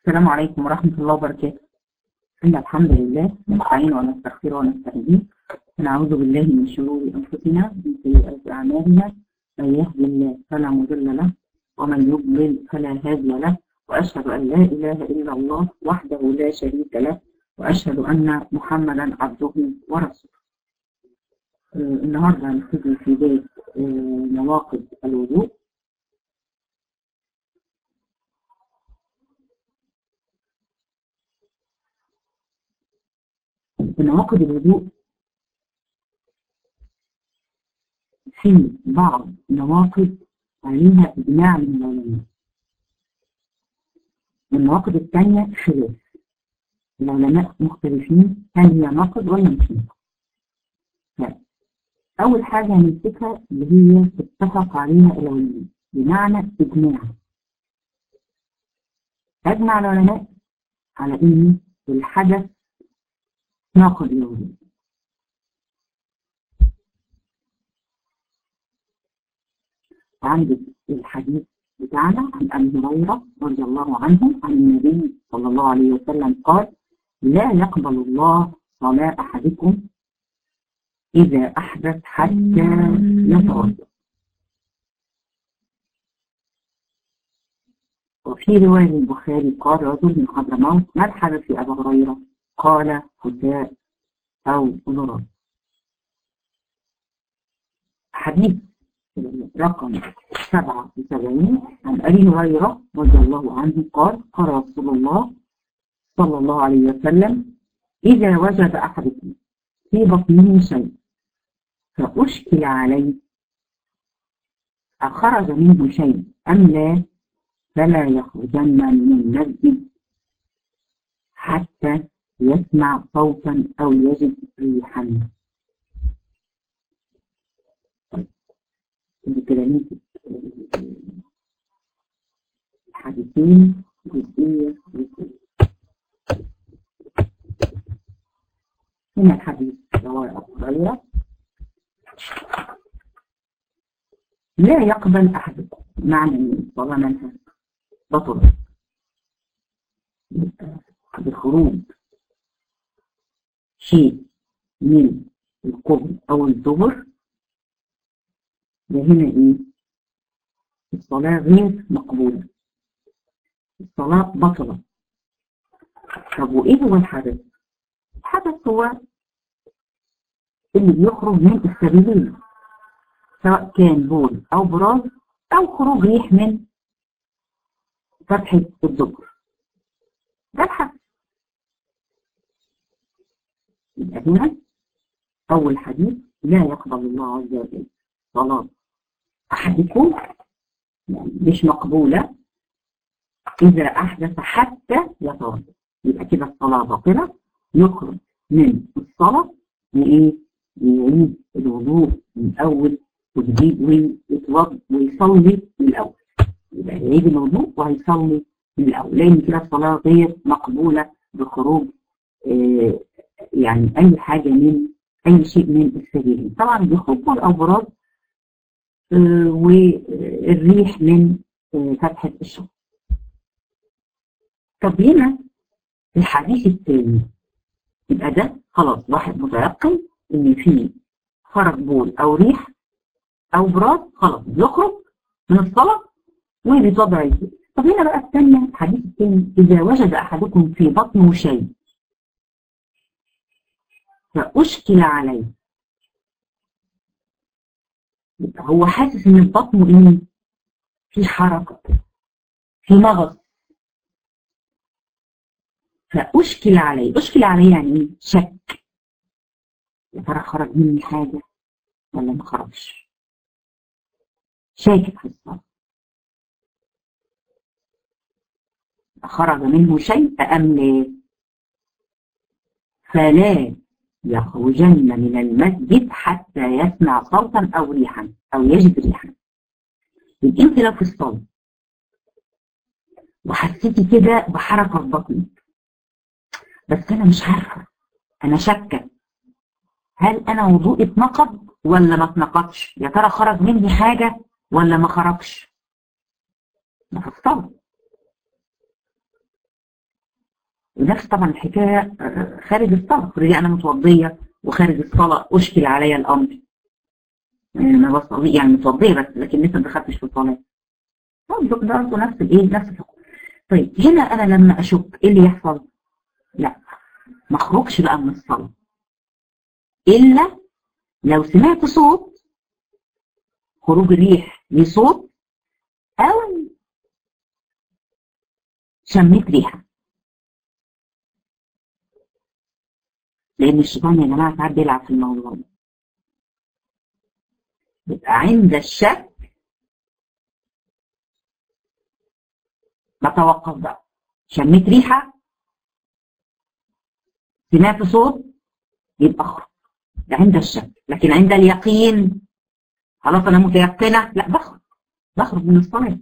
السلام عليكم ورحمة الله وبركاته إن الحمد لله نستعين ونستغفر ونستهديه ونعوذ بالله من شرور أنفسنا ومن سيئات أعمالنا من يهدي الله فلا مضل له ومن يضلل فلا هادي له وأشهد أن لا إله إلا الله وحده لا شريك له وأشهد أن محمدا عبده ورسوله آه، النهارده هنبتدي في بيت آه، نواقض الوضوء بنواقض الوضوء في بعض نواقض عليها إجماع من العلماء والنواقض الثانية خلاف العلماء مختلفين هل هي ناقض ولا مش ناقض لا. أول حاجة هنمسكها اللي هي اتفق عليها العلماء بمعنى إجماع أجمع العلماء على إن الحدث ناقض الوضوء عندك الحديث بتاعنا عن أبي هريرة رضي الله عنه عن النبي صلى الله عليه وسلم قال لا يقبل الله صلاة أحدكم إذا أحدث حتى يتوضأ وفي رواية البخاري قال رجل من حضرموت ما الحدث في أبي هريرة قال فتاء أو ضرر حديث رقم 77 عن أبي هريرة رضي الله عنه قال قال رسول الله صلى الله عليه وسلم إذا وجد أحدكم في بطنه شيء فأشكل عليه أخرج منه شيء أم لا فلا يخرجن من المسجد حتى يسمع صوتا أو يجد ريحا كده نمسك الحديثين جزئية جزئية هنا الحديث رواه أبو هريرة لا يقبل أحدكم معنى أن الصلاة منها بطلت بخروج شيء من القبل أو الدبر ده هنا إيه؟ الصلاة غير مقبولة الصلاة بطلة طب وإيه هو الحدث؟ الحدث هو اللي بيخرج من السبيلين سواء كان بول أو براز أو خروج ريح من فتحة الدبر ده الحدث يبقى هنا أول حديث لا يقبل الله عز وجل صلاة أحدكم يعني مش مقبولة إذا أحدث حتى يتوضأ يبقى كده الصلاة باطلة يخرج من الصلاة وإيه يعيد الوضوء من أول وجديد ويتوضأ ويصلي من الأول يبقى يعيد الوضوء وهيصلي من الأول لأن كده الصلاة غير مقبولة بخروج آه يعني أي حاجة من أي شيء من السبيلين طبعا بيخرج الأبراج آه والريح من آه فتحة الشمس طب هنا الحديث الثاني يبقى ده خلاص واحد متيقن ان في خرج بول او ريح او براد خلاص يخرج من الصلاة وبيتوضع يجي طب هنا بقى الثانية الحديث الثاني إذا وجد أحدكم في بطنه شيء فأشكل عليه يبقى هو حاسس ان البطن ايه في حركة في مغص فأشكل عليه أشكل عليه يعني ايه شك يا ترى خرج مني حاجة ولا ما خرجش شاكك في الصلاة خرج منه شيء أم لا فلا يخرجن من المسجد حتى يسمع صوتا أو ريحا أو يجد ريحا يبقى انت لو في الصلاة وحسيتي كده بحركة في بطنك بس أنا مش عارفة أنا شاكة هل أنا وضوئي اتنقض ولا ما اتنقضش؟ يا ترى خرج مني حاجة ولا ما خرجش؟ ما في الصلاة ونفس طبعا الحكايه خارج الصلاه افرضي انا متوضيه وخارج الصلاه اشكل عليا الامر انا بصلي يعني متوضيه بس لكن لسه ما دخلتش في الصلاه برضه برضه نفس الايه نفس الحكم طيب هنا انا لما اشك ايه اللي يحصل؟ لا ما اخرجش بقى من الصلاه الا لو سمعت صوت خروج الريح ليه صوت او شميت ريحه لان الشيطان يا جماعه ساعات بيلعب في الموضوع ده يبقى عند الشك بتوقف بقى شميت ريحه سمعت صوت يبقى اخرج ده عند الشك لكن عند اليقين خلاص انا متيقنه لا بخرج بخرج من الصلاه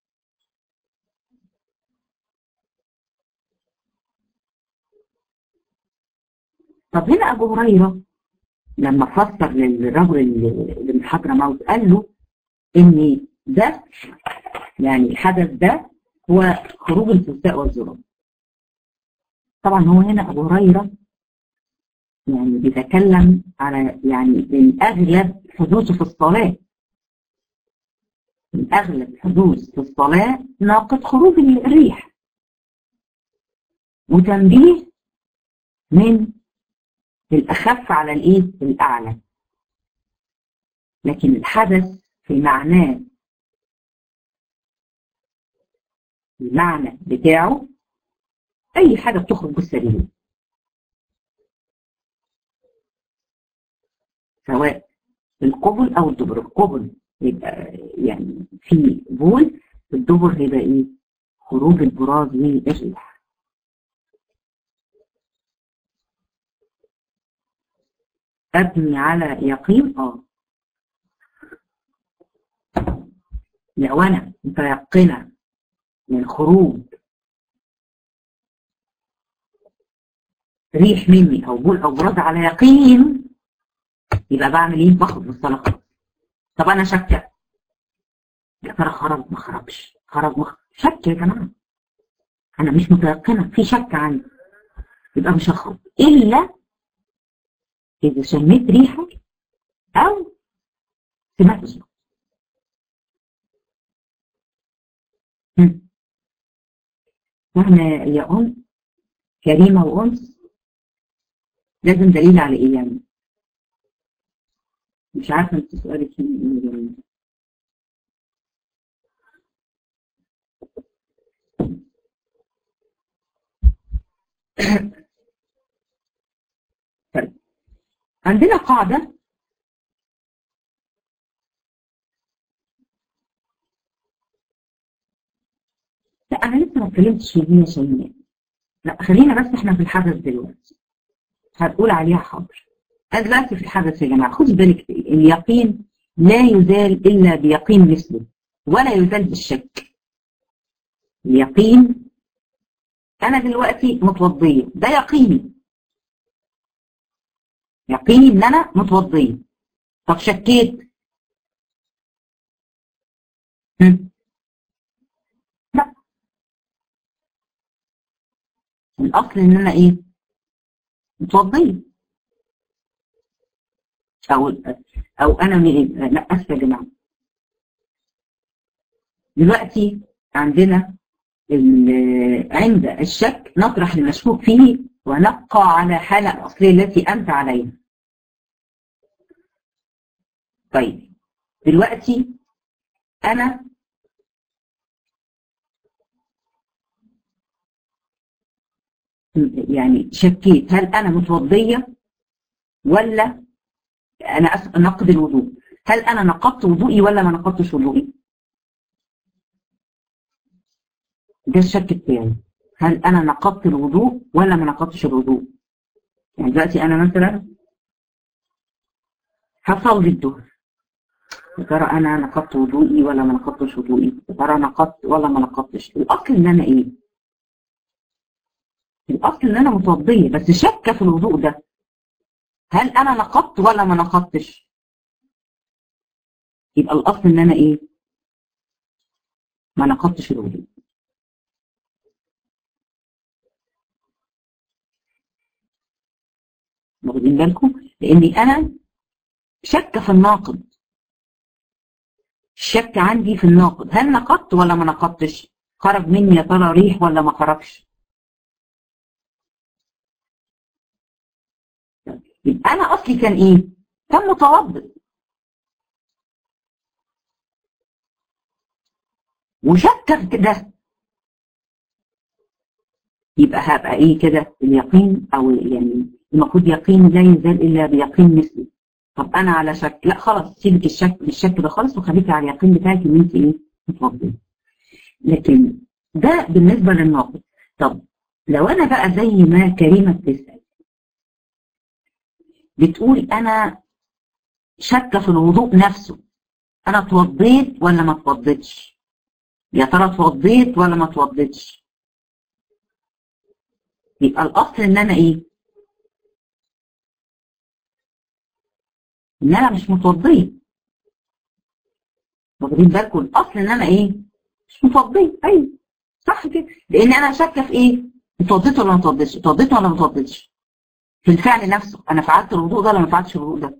طب هنا ابو هريره لما فسر للرجل اللي من حضرموت قال له ان ده يعني الحدث ده هو خروج الفساء والظلم طبعا هو هنا ابو هريره يعني بيتكلم على يعني الاغلب حدوثه في الصلاه الاغلب حدوث في الصلاه ناقض خروج الريح وتنبيه من الأخف على الإيه؟ الأعلى. لكن الحدث في معناه المعنى بتاعه أي حاجة بتخرج بالسليم. سواء القبل أو الدبر، القبل يبقى يعني في بول الدبر يبقى إيه؟ خروج البراز والريح. أبني على يقين اه لو أنا متيقنة من خروج ريح مني أو بول أو براد على يقين يبقى بعمل إيه؟ بخرج من الصلاة طب أنا شاكة يا ترى خرج ما خرجش خرج ما شك يا جماعة أنا مش متيقنة في شك عندي يبقى مش هخرج إلا إذا شميت ريحة أو سمعت صوت. معنى يا أم كريمة وأنس لازم دليل على إيه يعني؟ مش عارفة أنت سؤالك إيه طيب عندنا قاعدة لا أنا لسه ما اتكلمتش في دي شيماء لا خلينا بس احنا في الحدث دلوقتي هتقول عليها حاضر أنا دلوقتي في الحدث يا جماعة خدي بالك اليقين لا يزال إلا بيقين مثله ولا يزال بالشك اليقين أنا دلوقتي متوضية ده يقيني يقيني ان انا متوضيه طب شكيت هم. لا الاصل ان انا ايه متوضيه او او انا م... لا اسفه يا جماعه دلوقتي عندنا عند الشك نطرح المشكوك فيه ونبقى على حالة الأصلية التي أنت عليها طيب دلوقتي أنا يعني شكيت هل أنا متوضية ولا أنا أنقض الوضوء هل أنا نقضت وضوئي ولا ما نقضتش وضوئي ده الشك بتاعي هل انا نقضت الوضوء ولا ما نقضتش الوضوء يعني دلوقتي انا مثلا هصلي الظهر يا ترى انا نقضت وضوئي ولا ما نقضتش وضوئي يا ترى نقضت ولا ما نقضتش الاصل ان انا ايه الاصل ان انا متوضيه بس شاكه في الوضوء ده هل انا نقضت ولا ما نقضتش يبقى الاصل ان انا ايه ما نقضتش الوضوء واخدين بالكم لاني انا شك في الناقد الشك عندي في الناقد هل نقدت ولا ما نقدتش خرج مني يا ترى ريح ولا ما خرجش يبقى انا اصلي كان ايه كان متوضئ وشك في كده يبقى هبقى ايه كده اليقين او يعني المفروض يقين لا يزال الا بيقين مثلي طب انا على شك لا خلاص سيبك الشك الشك ده خالص وخليكي على اليقين بتاعك ان انت ايه متوضئه لكن ده بالنسبه للناقد طب لو انا بقى زي ما كريمه بتسال بتقول انا شاكه في الوضوء نفسه انا اتوضيت ولا ما اتوضيتش يا ترى اتوضيت ولا ما اتوضيتش يبقى الاصل ان انا ايه ان انا مش متوضيه واخدين بالكم الاصل ان انا ايه مش متوضيه ايوه صح كده لان انا شاكه في ايه اتوضيت ولا ما اتوضيتش اتوضيت ولا ما اتوضيتش في الفعل نفسه انا فعلت الوضوء ده ولا ما فعلتش الوضوء ده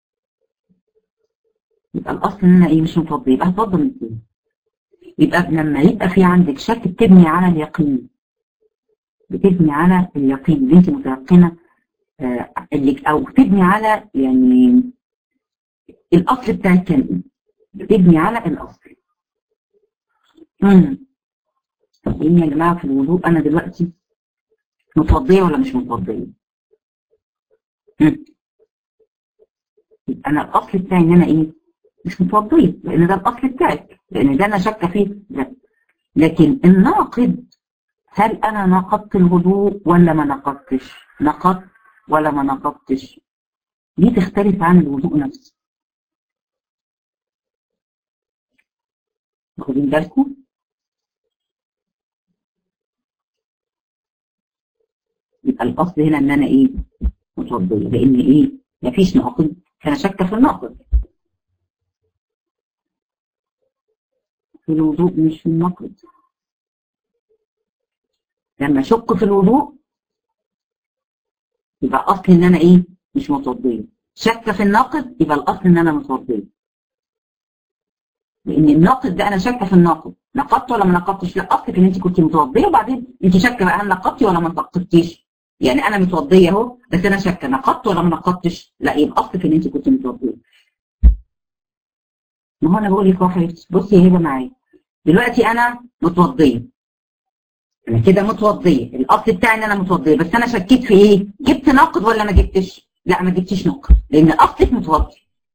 يبقى الاصل ان انا ايه مش متوضيه يبقى هتوضى من ايه يبقى لما يبقى في عندك شك بتبني على اليقين بتبني على اليقين اللي انت متيقنه آه اللي او بتبني على يعني الاصل بتاعك كان ايه بتبني على الاصل امم طب ايه يا جماعه في الوضوء انا دلوقتي متوضيه ولا مش متوضيه يبقى انا الاصل بتاعي ان انا ايه مش متوضيه لان ده الاصل بتاعك لان ده انا شاكه فيه ده لكن الناقد هل انا نقضت الوضوء ولا ما نقضتش نقضت ولا ما نقضتش دي تختلف عن الوضوء نفسه واخدين بالكم يبقى الاصل هنا ان انا ايه متوضيه لان ايه مفيش ناقد فانا شاكه في الناقد في الوضوء مش في النقد لما اشك في الوضوء يبقى اصل ان انا ايه مش متوضيه شك في الناقد يبقى الاصل ان انا متوضيه لان الناقد ده انا شاكه في الناقد نقضت ولا ما نقضتش لا اصلك ان انت كنت متوضيه وبعدين انت شاكه بقى هل نقضتي ولا ما نقضتيش يعني انا متوضيه اهو بس انا شاكه نقضت ولا ما نقضتش لا يبقى اصلك ان انت كنت متوضيه ما هو انا بقول لك اهو حبيبتي بصي يا هبه معايا دلوقتي انا متوضيه انا كده متوضيه الاصل بتاعي ان انا متوضيه بس انا شكيت في ايه جبت ناقد ولا ما جبتش لا ما جبتيش ناقد لان اصلك متوضي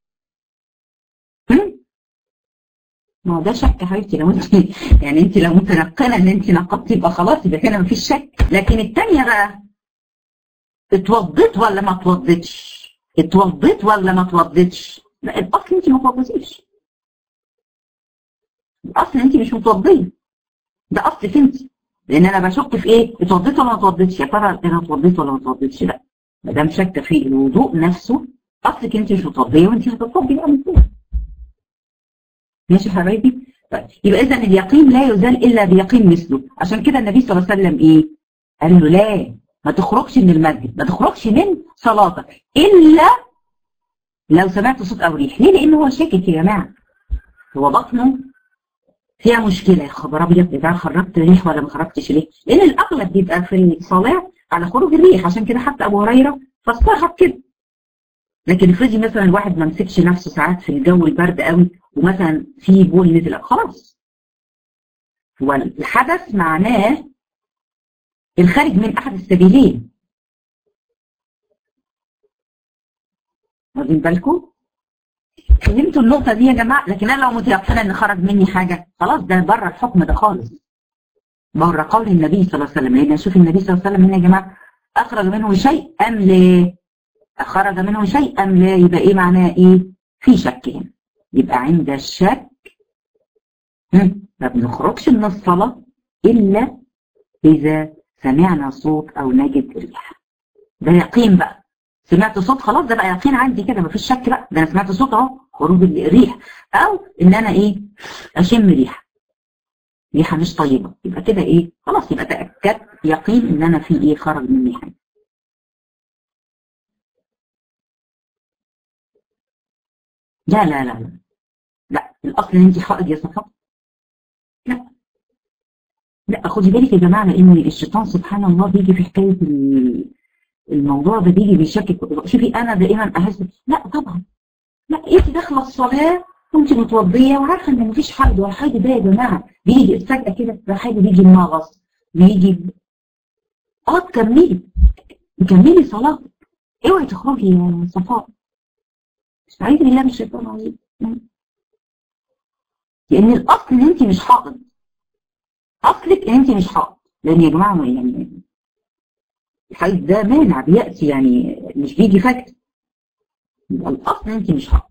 ما هو ده شك يا حبيبتي لو انت يعني انت لو متيقنه ان انت نقضتي يبقى خلاص يبقى كده مفيش شك لكن الثانيه بقى اتوضيت ولا ما اتوضيتش اتوضيت ولا ما اتوضيتش لا الاصل انت ما اتوضيتيش الاصل انت مش متوضيه ده اصلك انت لان انا بشك في ايه اتوضيت ولا ما اتوضيتش يا ترى انا اتوضيت ولا ما اتوضيتش لا ما دام شاكه في الوضوء نفسه اصلك انت مش متوضيه وانت هتتوضي بقى من فوق ماشي يا حبايبي طيب يبقى اذا اليقين لا يزال الا بيقين مثله عشان كده النبي صلى الله عليه وسلم ايه قال له لا ما تخرجش من المسجد ما تخرجش من صلاتك الا لو سمعت صوت او ريح ليه لان هو شاكك يا جماعه هو بطنه فيها مشكله يا خبر ابيض يبقى خرجت ريح ولا ما خرجتش ليه لان الاغلب بيبقى في الصلاه على خروج الريح عشان كده حتى ابو هريره فسرها بكده لكن افرضي مثلا الواحد ما مسكش نفسه ساعات في الجو البرد قوي ومثلا في بول نزل خلاص هو الحدث معناه الخارج من احد السبيلين واخدين بالكم فهمتوا النقطه دي يا جماعه لكن انا لو متيقنه ان خرج مني حاجه خلاص ده بره الحكم ده خالص بره قول النبي صلى الله عليه وسلم لان شوف النبي صلى الله عليه وسلم هنا يا جماعه اخرج منه شيء ام لا خرج منه شيء ام لا يبقى ايه معناه ايه في شك هنا يبقى عند الشك ما بنخرجش من الصلاة إلا إذا سمعنا صوت أو نجد ريح ده يقين بقى سمعت صوت خلاص ده بقى يقين عندي كده مفيش شك بقى ده أنا سمعت صوت أهو خروج الريح أو إن أنا إيه أشم ريحة ريحة مش طيبة يبقى كده إيه خلاص يبقى تأكدت يقين إن أنا في إيه خرج مني حاجة لا لا لا لا لا الاصل ان انت حائض يا صفاء لا لا خدي بالك يا جماعه لان الشيطان سبحان الله بيجي في حكايه الموضوع ده بيجي بيشكك شوفي انا دائما احس لا طبعا لا انت داخله الصلاه وانت متوضيه وعارفه ان مفيش حيض ولا حيض ده يا جماعه بيجي فجاه كده الحيض بيجي مغص بيجي اه تكملي تكملي صلاتك اوعي تخرجي يا صفاء استعيذي بالله من الشيطان الرجيم لان الاصل ان انت مش حائض اصلك ان انت مش حائض لان يا جماعه يعني الحيض ده مانع بياتي يعني مش بيجي فجاه يبقى الاصل ان انت مش حائض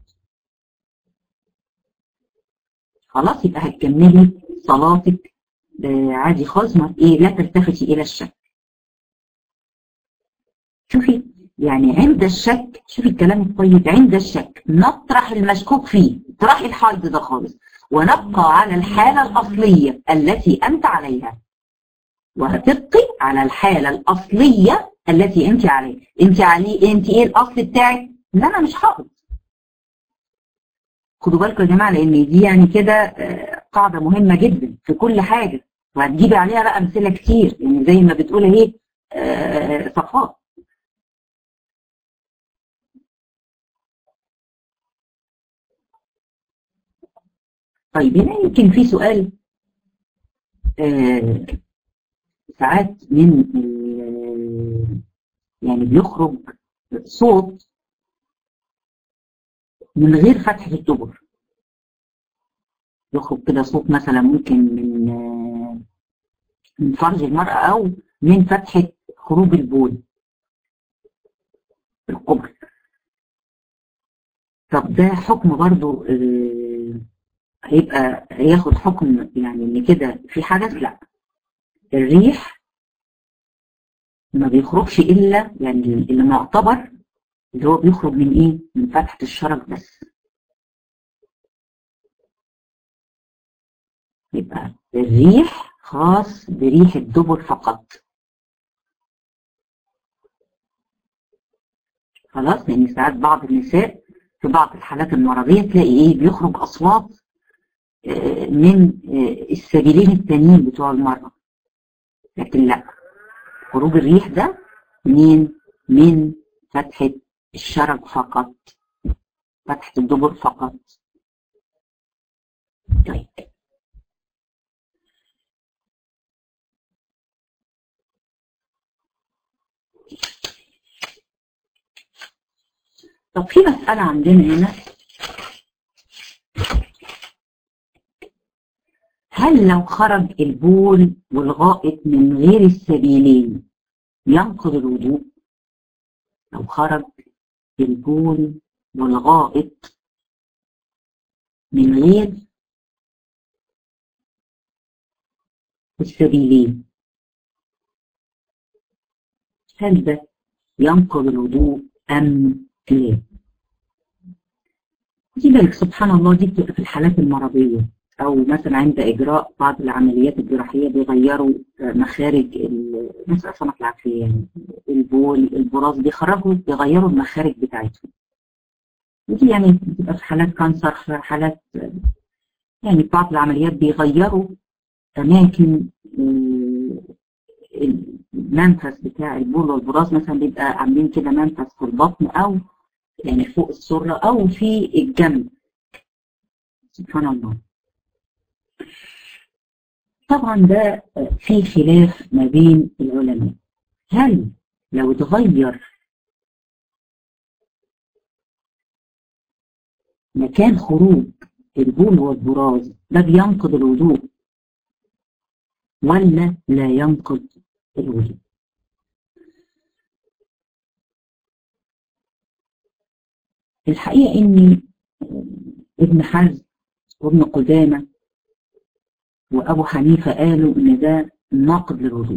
خلاص يبقى هتكملي صلاتك عادي خالص ما ايه لا تلتفتي الى الشك شوفي يعني عند الشك شوفي الكلام الطيب عند الشك نطرح المشكوك فيه اطرح الحيض ده خالص ونبقى على الحالة الأصلية التي أنت عليها وهتبقي على الحالة الأصلية التي أنت عليها أنت عليه أنت إيه الأصل بتاعك؟ لا أنا مش حائض خدوا بالكم يا جماعة لأن دي يعني كده قاعدة مهمة جدا في كل حاجة وهتجيبي عليها بقى أمثلة كتير يعني زي ما بتقول اهي صفاء طيب هنا يمكن في سؤال آه ساعات من يعني بيخرج صوت من غير فتحة الدبر يخرج كده صوت مثلا ممكن من من فرج المرأة أو من فتحة خروج البول القبر طب ده حكم برضو آه هيبقى ياخد حكم يعني ان كده في حدث لا الريح ما بيخرجش الا يعني اللي معتبر اللي هو بيخرج من ايه من فتحة الشرج بس يبقى الريح خاص بريح الدبر فقط خلاص لان ساعات بعض النساء في بعض الحالات المرضية تلاقي ايه بيخرج اصوات من السبيلين التانيين بتوع المرأة لكن لا خروج الريح ده منين من فتحة الشرج فقط فتحة الدبر فقط طيب طب في مسألة عندنا هنا هل لو خرج البول والغائط من غير السبيلين ينقض الوضوء لو خرج البول والغائط من غير السبيلين هل ده ينقض الوضوء أم لا؟ دي بالك سبحان الله دي بتبقى في الحالات المرضية أو مثلا عند إجراء بعض العمليات الجراحية بيغيروا مخارج نسأل الله العافية يعني البول البراز بيخرجوا بيغيروا المخارج بتاعتهم ودي يعني بتبقى في حالات كانسر في حالات يعني بعض العمليات بيغيروا أماكن المنفذ بتاع البول والبراز مثلا بيبقى عاملين كده منفذ في البطن أو يعني فوق السرة أو في الجنب سبحان الله طبعا ده في خلاف ما بين العلماء هل لو اتغير مكان خروج البول والبراز ده بينقض الوضوء ولا لا ينقض الوضوء الحقيقة ان ابن حزم وابن قدامة وأبو حنيفة قالوا إن ده ناقض للوضوء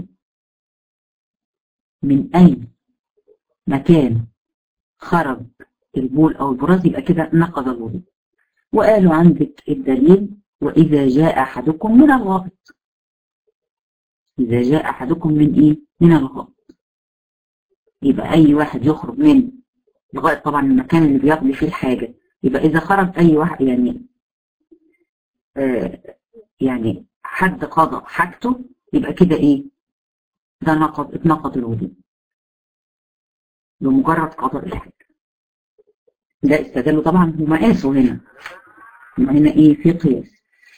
من أي مكان خرج البول أو البراز يبقى كده نقض الوضوء وقالوا عندك الدليل وإذا جاء أحدكم من الغائط إذا جاء أحدكم من إيه؟ من الغائط يبقى أي واحد يخرج من الغائط طبعا المكان اللي بيقضي فيه الحاجة يبقى اذا خرج اي واحد يعني آه يعني حد قضى حاجته يبقى كده ايه ده نقض اتنقض الوضوء بمجرد قضاء الحاجة ده استدلوا طبعا هم قاسوا هنا هم هنا ايه في قياس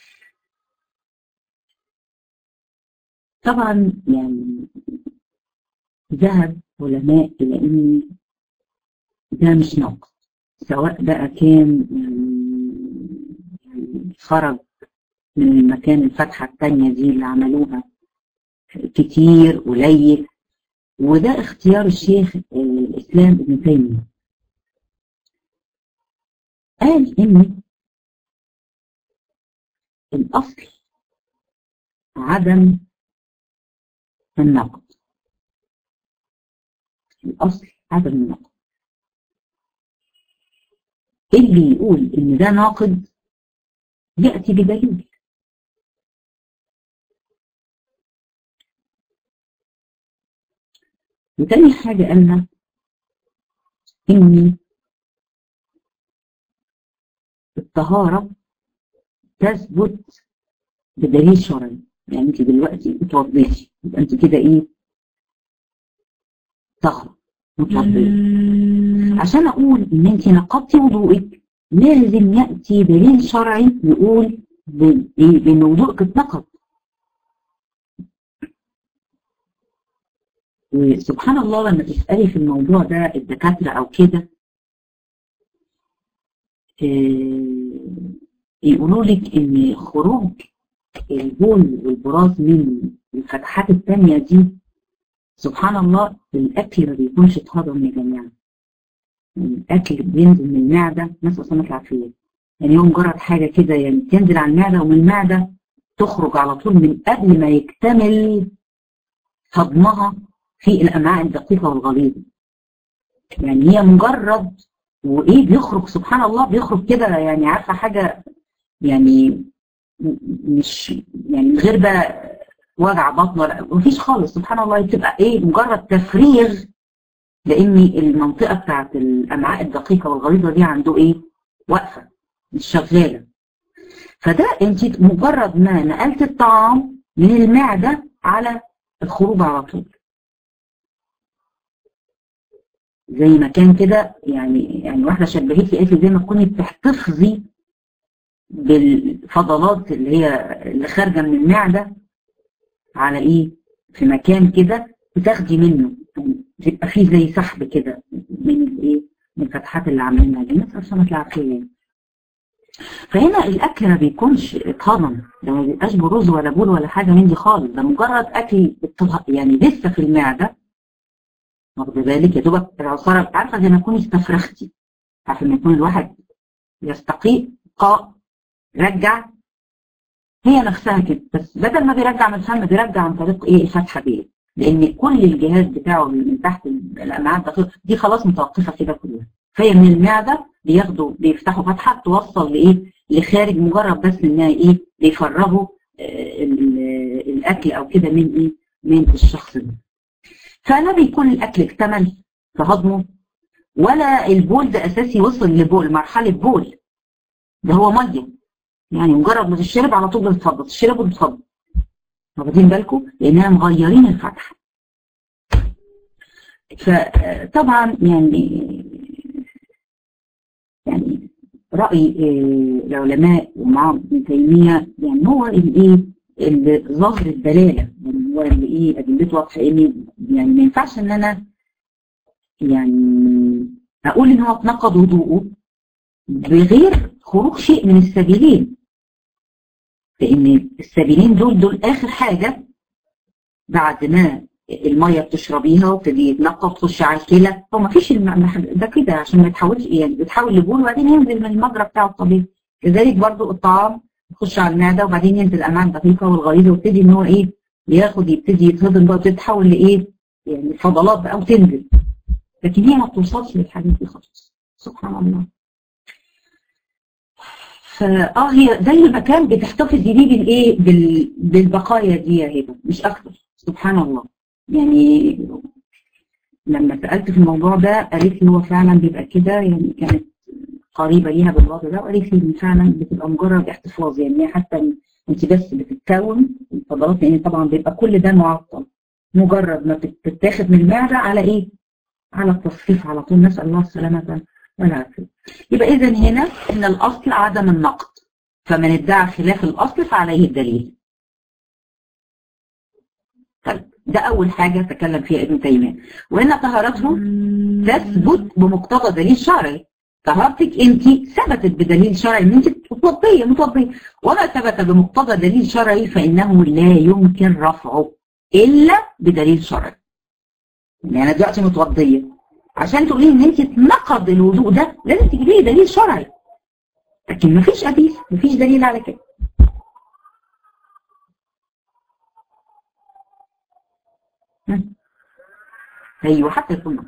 طبعا يعني ذهب علماء الى ان ده مش نقض سواء بقى كان يعني خرج من المكان الفتحة التانية دي اللي عملوها كتير قليل وده اختيار الشيخ الإسلام ابن تيمية قال إن الأصل عدم النقد الأصل عدم النقد اللي يقول إن ده ناقد يأتي بدليل وتاني حاجة قالنا إن الطهارة تثبت بدليل شرعي يعني انت دلوقتي اتوضيتي يبقى انت كده ايه طهرة متوضية عشان اقول ان انت نقضتي وضوءك لازم يأتي دليل شرعي يقول بان وضوءك اتنقض وسبحان الله لما تسألي في الموضوع ده الدكاترة أو كده يقولوا لك إن خروج البول والبراز من الفتحات التانية دي سبحان الله الأكل ما بيكونش اتهضم يا جماعة الأكل بينزل من المعدة نسأل الله العافية يعني هو مجرد حاجة كده يعني تنزل على المعدة ومن المعدة تخرج على طول من قبل ما يكتمل هضمها في الامعاء الدقيقه والغليظه يعني هي مجرد وايه بيخرج سبحان الله بيخرج كده يعني عارفه حاجه يعني مش يعني من غير بقى وجع بطن ولا مفيش خالص سبحان الله بتبقى ايه مجرد تفريغ لان المنطقه بتاعت الامعاء الدقيقه والغليظه دي عنده ايه واقفه مش شغاله فده انت مجرد ما نقلت الطعام من المعده على الخروج على طول زي ما كان كده يعني يعني واحده شبهت لي قالت لي زي ما تكوني بتحتفظي بالفضلات اللي هي اللي خارجه من المعده على ايه في مكان كده بتاخدي منه بيبقى فيه زي سحب كده من الايه من الفتحات اللي عاملينها دي نسال الله العافيه فهنا الاكل ما بيكونش اتهضم ده ما بيبقاش برز ولا بول ولا حاجه من دي خالص ده مجرد اكل يعني لسه في المعده واخد بالك يا دوبك العصاره عارفه زي ما تكوني استفرختي عارفه لما يكون الواحد يستقيء قاء رجع هي نفسها كده بس بدل ما بيرجع من الفم بيرجع عن طريق ايه الفتحه دي لان كل الجهاز بتاعه من تحت الامعاء الدقيقه دي خلاص متوقفه كده كلها فهي من المعده بياخدوا بيفتحوا فتحه توصل لايه لخارج مجرد بس انها ايه بيفرغوا آه الاكل او كده من ايه من الشخص ده فلا بيكون الاكل اكتمل في هضمه ولا البول ده اساسي وصل لبول مرحله بول ده هو ميه يعني مجرد ما تشرب على طول بتتفضل تشرب وتتفضل واخدين بالكم لاننا مغيرين الفتحه فطبعا يعني يعني راي العلماء ومعهم ابن تيميه يعني هو الايه ظاهر الدلاله يعني هو اللي ايه ادلته واضحه ان يعني ما ينفعش ان انا يعني اقول ان هو اتنقض وضوءه بغير خروج شيء من السبيلين لان السبيلين دول دول اخر حاجه بعد ما الميه بتشربيها وتبتدي يتنقى تخش على الكلى هو ما فيش ده كده عشان ما يتحولش يعني بيتحول لبول وبعدين ينزل من المجرى بتاعه الطبيعي كذلك برضو الطعام يخش على المعده وبعدين ينزل الامعاء الدقيقه والغليظه ويبتدي ان هو ايه ياخد يبتدي يتهضم بقى وتتحول لايه يعني فضلات بقى وتنزل لكن هي ما بتوصلش للحاجات دي خالص سبحان الله فاه هي زي ما كان بتحتفظي بيه بالايه بال... بالبقايا دي يا هبه مش اكتر سبحان الله يعني لما سالت في الموضوع ده قالت لي هو فعلا بيبقى كده يعني كانت قريبة ليها بالوضع ده وقالت لي إن فعلا بتبقى مجرد احتفاظ يعني حتى أنت بس بتتكون الفضلات لأن طبعا بيبقى كل ده معطل مجرد ما بتتاخد من المعدة على إيه؟ على التصفيف على طول نسأل الله السلامة والعافية يبقى إذا هنا إن الأصل عدم النقد فمن ادعى خلاف الأصل فعليه الدليل طيب ده أول حاجة تكلم فيها ابن تيمية وإن طهارته تثبت بمقتضى دليل شرعي طهارتك أنت ثبتت بدليل شرعي إن أنت متوضية متوضية وما ثبت بمقتضى دليل شرعي فإنه لا يمكن رفعه إلا بدليل شرعي يعني أنا دلوقتي متوضية عشان تقولي إن أنت تنقض الوضوء ده لازم تجيبي لي دليل شرعي لكن مفيش حديث مفيش دليل على كده ايوه حتى يكون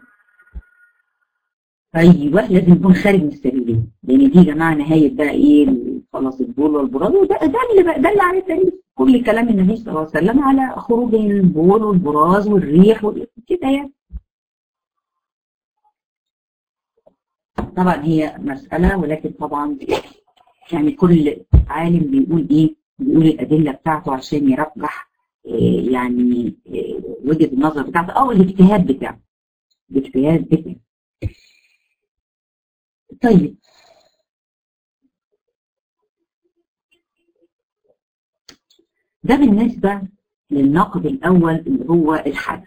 ايوه لازم يكون خارج من السبيلين لان دي يا جماعه نهايه بقى ايه خلاص البول والبراز وده ده اللي بقى ده اللي عليه الدليل كل كلام النبي صلى الله عليه وسلم على خروج البول والبراز والريح كده يعني طبعا هي مسألة ولكن طبعا يعني كل عالم بيقول ايه بيقول الأدلة بتاعته عشان يرجح إيه يعني إيه وجهة النظر بتاعته أو الاجتهاد بتاعه الاجتهاد بتاعه طيب ده بالنسبة للنقد الأول اللي هو الحدث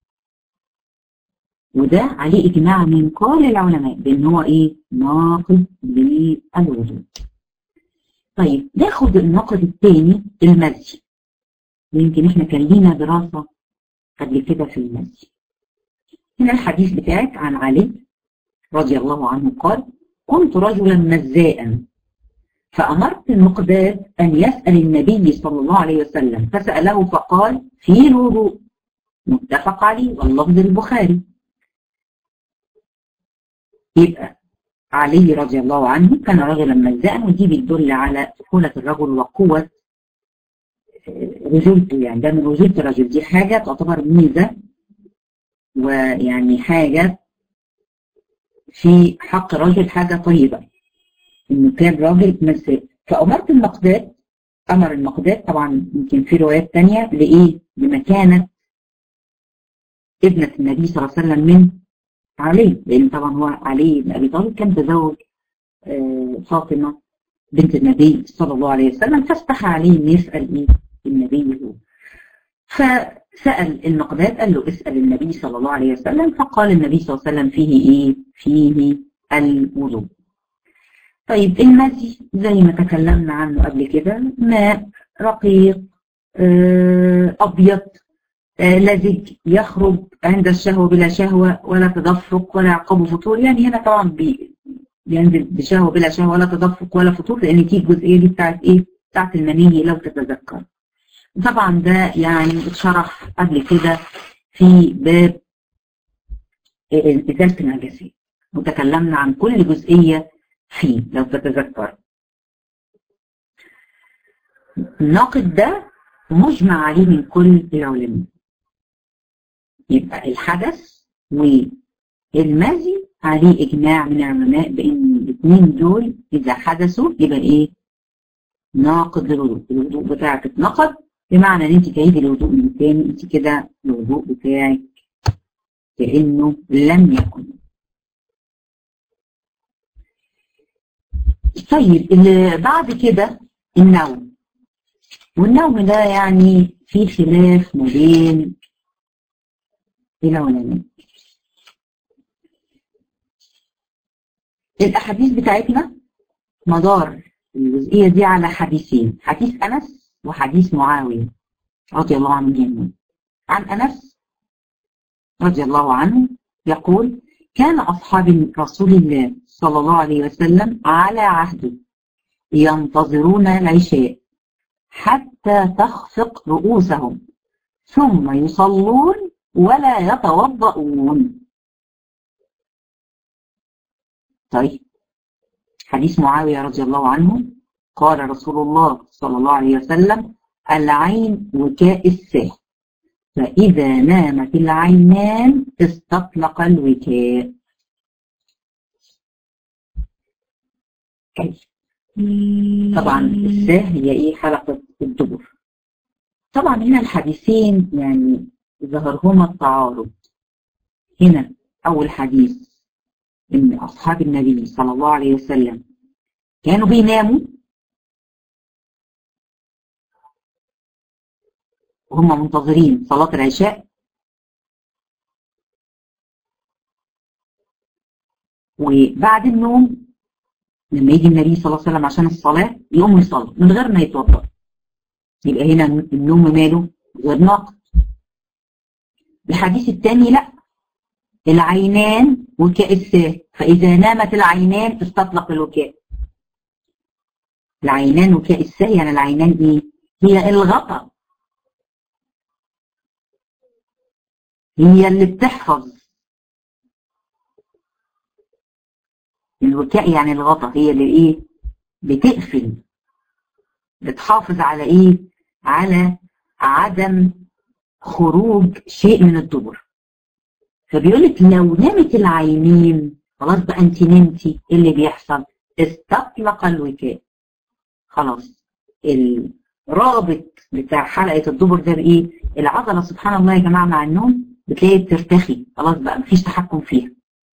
وده عليه إجماع من كل العلماء بأن هو إيه ناقد للوضوء طيب ناخد النقد الثاني المزي يمكن احنا كان لينا دراسة قبل كده في المزي هنا الحديث بتاعك عن علي رضي الله عنه قال كنت رجلا مزاء فأمرت المقداد أن يسأل النبي صلى الله عليه وسلم فسأله فقال في الوضوء متفق عليه واللفظ البخاري يبقى علي رضي الله عنه كان رجلا مزاء ودي بتدل على سهولة الرجل وقوة رجولته يعني ده من رجولة الرجل دي حاجة تعتبر ميزة ويعني حاجة في حق الرجل حاجة طيبة انه كان راجل مزاء فأمرت المقداد أمر المقداد طبعا يمكن في روايات تانية لإيه؟ لمكانة ابنة النبي صلى الله عليه وسلم من علي لأن طبعا هو علي بن أبي طالب كان تزوج فاطمة بنت النبي صلى الله عليه وسلم فاستحى عليه أن يسأل إيه النبي هو فسأل المقداد قال له اسأل النبي صلى الله عليه وسلم فقال النبي صلى الله عليه وسلم فيه إيه فيه الوضوء طيب المزي زي ما تكلمنا عنه قبل كده ماء رقيق أبيض لزج يخرج عند الشهوة بلا شهوة ولا تدفق ولا عقاب فطور يعني هنا طبعا بي بينزل بشهوة بلا شهوة ولا تدفق ولا فطور لأن دي الجزئية دي بتاعت إيه؟ بتاعت المني لو تتذكر. طبعا ده يعني اتشرح قبل كده في باب إزالة النجاسات وتكلمنا عن كل جزئية فيه لو تتذكر. الناقد ده مجمع عليه من كل العلماء. يبقى الحدث والمزي عليه إجماع من العلماء بأن الاثنين دول إذا حدثوا يبقى إيه؟ ناقض للوضوء، الوضوء بتاعك اتنقض بمعنى إن أنت تعيدي الوضوء من تاني أنت كده الوضوء بتاعك كأنه لم يكن. طيب اللي بعد كده النوم. والنوم ده يعني في خلاف ما بين العلماء. الأحاديث بتاعتنا مدار الجزئية دي على حديثين حديث أنس وحديث معاوية رضي الله عنه جميعا عن أنس رضي الله عنه يقول كان أصحاب رسول الله صلى الله عليه وسلم على عهده ينتظرون العشاء حتى تخفق رؤوسهم ثم يصلون ولا يتوضؤون طيب حديث معاوية رضي الله عنه قال رسول الله صلى الله عليه وسلم العين وكاء الساه فإذا نامت العينان استطلق الوكاء كي طبعا الساه هي ايه حلقة الدبر طبعا هنا الحديثين يعني ظهرهما التعارض هنا أول حديث إن أصحاب النبي صلى الله عليه وسلم كانوا بيناموا وهم منتظرين صلاة العشاء وبعد النوم لما يجي النبي صلى الله عليه وسلم عشان الصلاة يقوم يصلي من غير ما يتوضا يبقى هنا النوم ماله غير ناقض الحديث الثاني لا العينان وكاء الساه فإذا نامت العينان استطلق الوكاء العينان وكاء الساه يعني العينان ايه هي الغطا هي اللي بتحفظ الوكاء يعني الغطا هي اللي ايه بتقفل بتحافظ على ايه على عدم خروج شيء من الدبر فبيقول لك لو نامت العينين خلاص بقى انت نمتي ايه اللي بيحصل استطلق الوكاء خلاص الرابط بتاع حلقه الدبر ده بايه العضله سبحان الله يا جماعه مع النوم بتلاقي بترتخي خلاص بقى مفيش تحكم فيها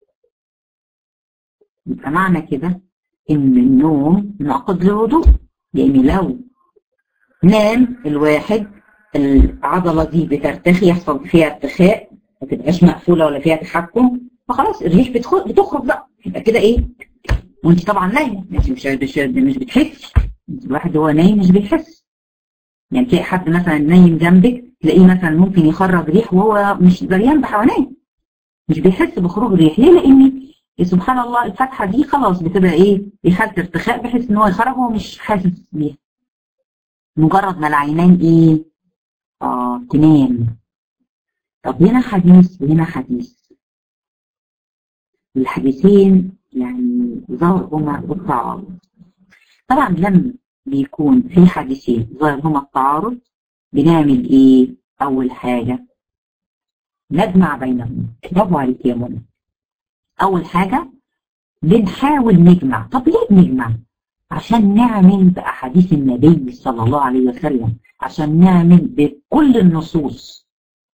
يبقى معنى كده ان النوم ناقض للوضوء لان لو نام الواحد العضله دي بترتخي يحصل فيها ارتخاء ما تبقاش مقفوله ولا فيها تحكم فخلاص الريح بتخرج بتخرج بقى يبقى كده ايه وانت طبعا نايمه انت مش مش مش بتحسي الواحد هو نايم مش بيحس يعني تلاقي حد مثلا نايم جنبك تلاقيه مثلا ممكن يخرج ريح وهو مش دريان بحواليه مش بيحس بخروج الريح ليه؟ لان سبحان الله الفتحه دي خلاص بتبقى ايه في حاله ارتخاء بحيث ان هو يخرج وهو مش حاسس بيها مجرد ما العينان ايه اه تنام طب هنا حديث وهنا حديث الحديثين يعني ظاهرهما التعارض طبعا لما بيكون في حديثين ظاهرهما التعارض بنعمل ايه اول حاجه نجمع بينهم برافو عليك يا منى اول حاجه بنحاول نجمع طب ليه بنجمع عشان نعمل باحاديث النبي صلى الله عليه وسلم عشان نعمل بكل النصوص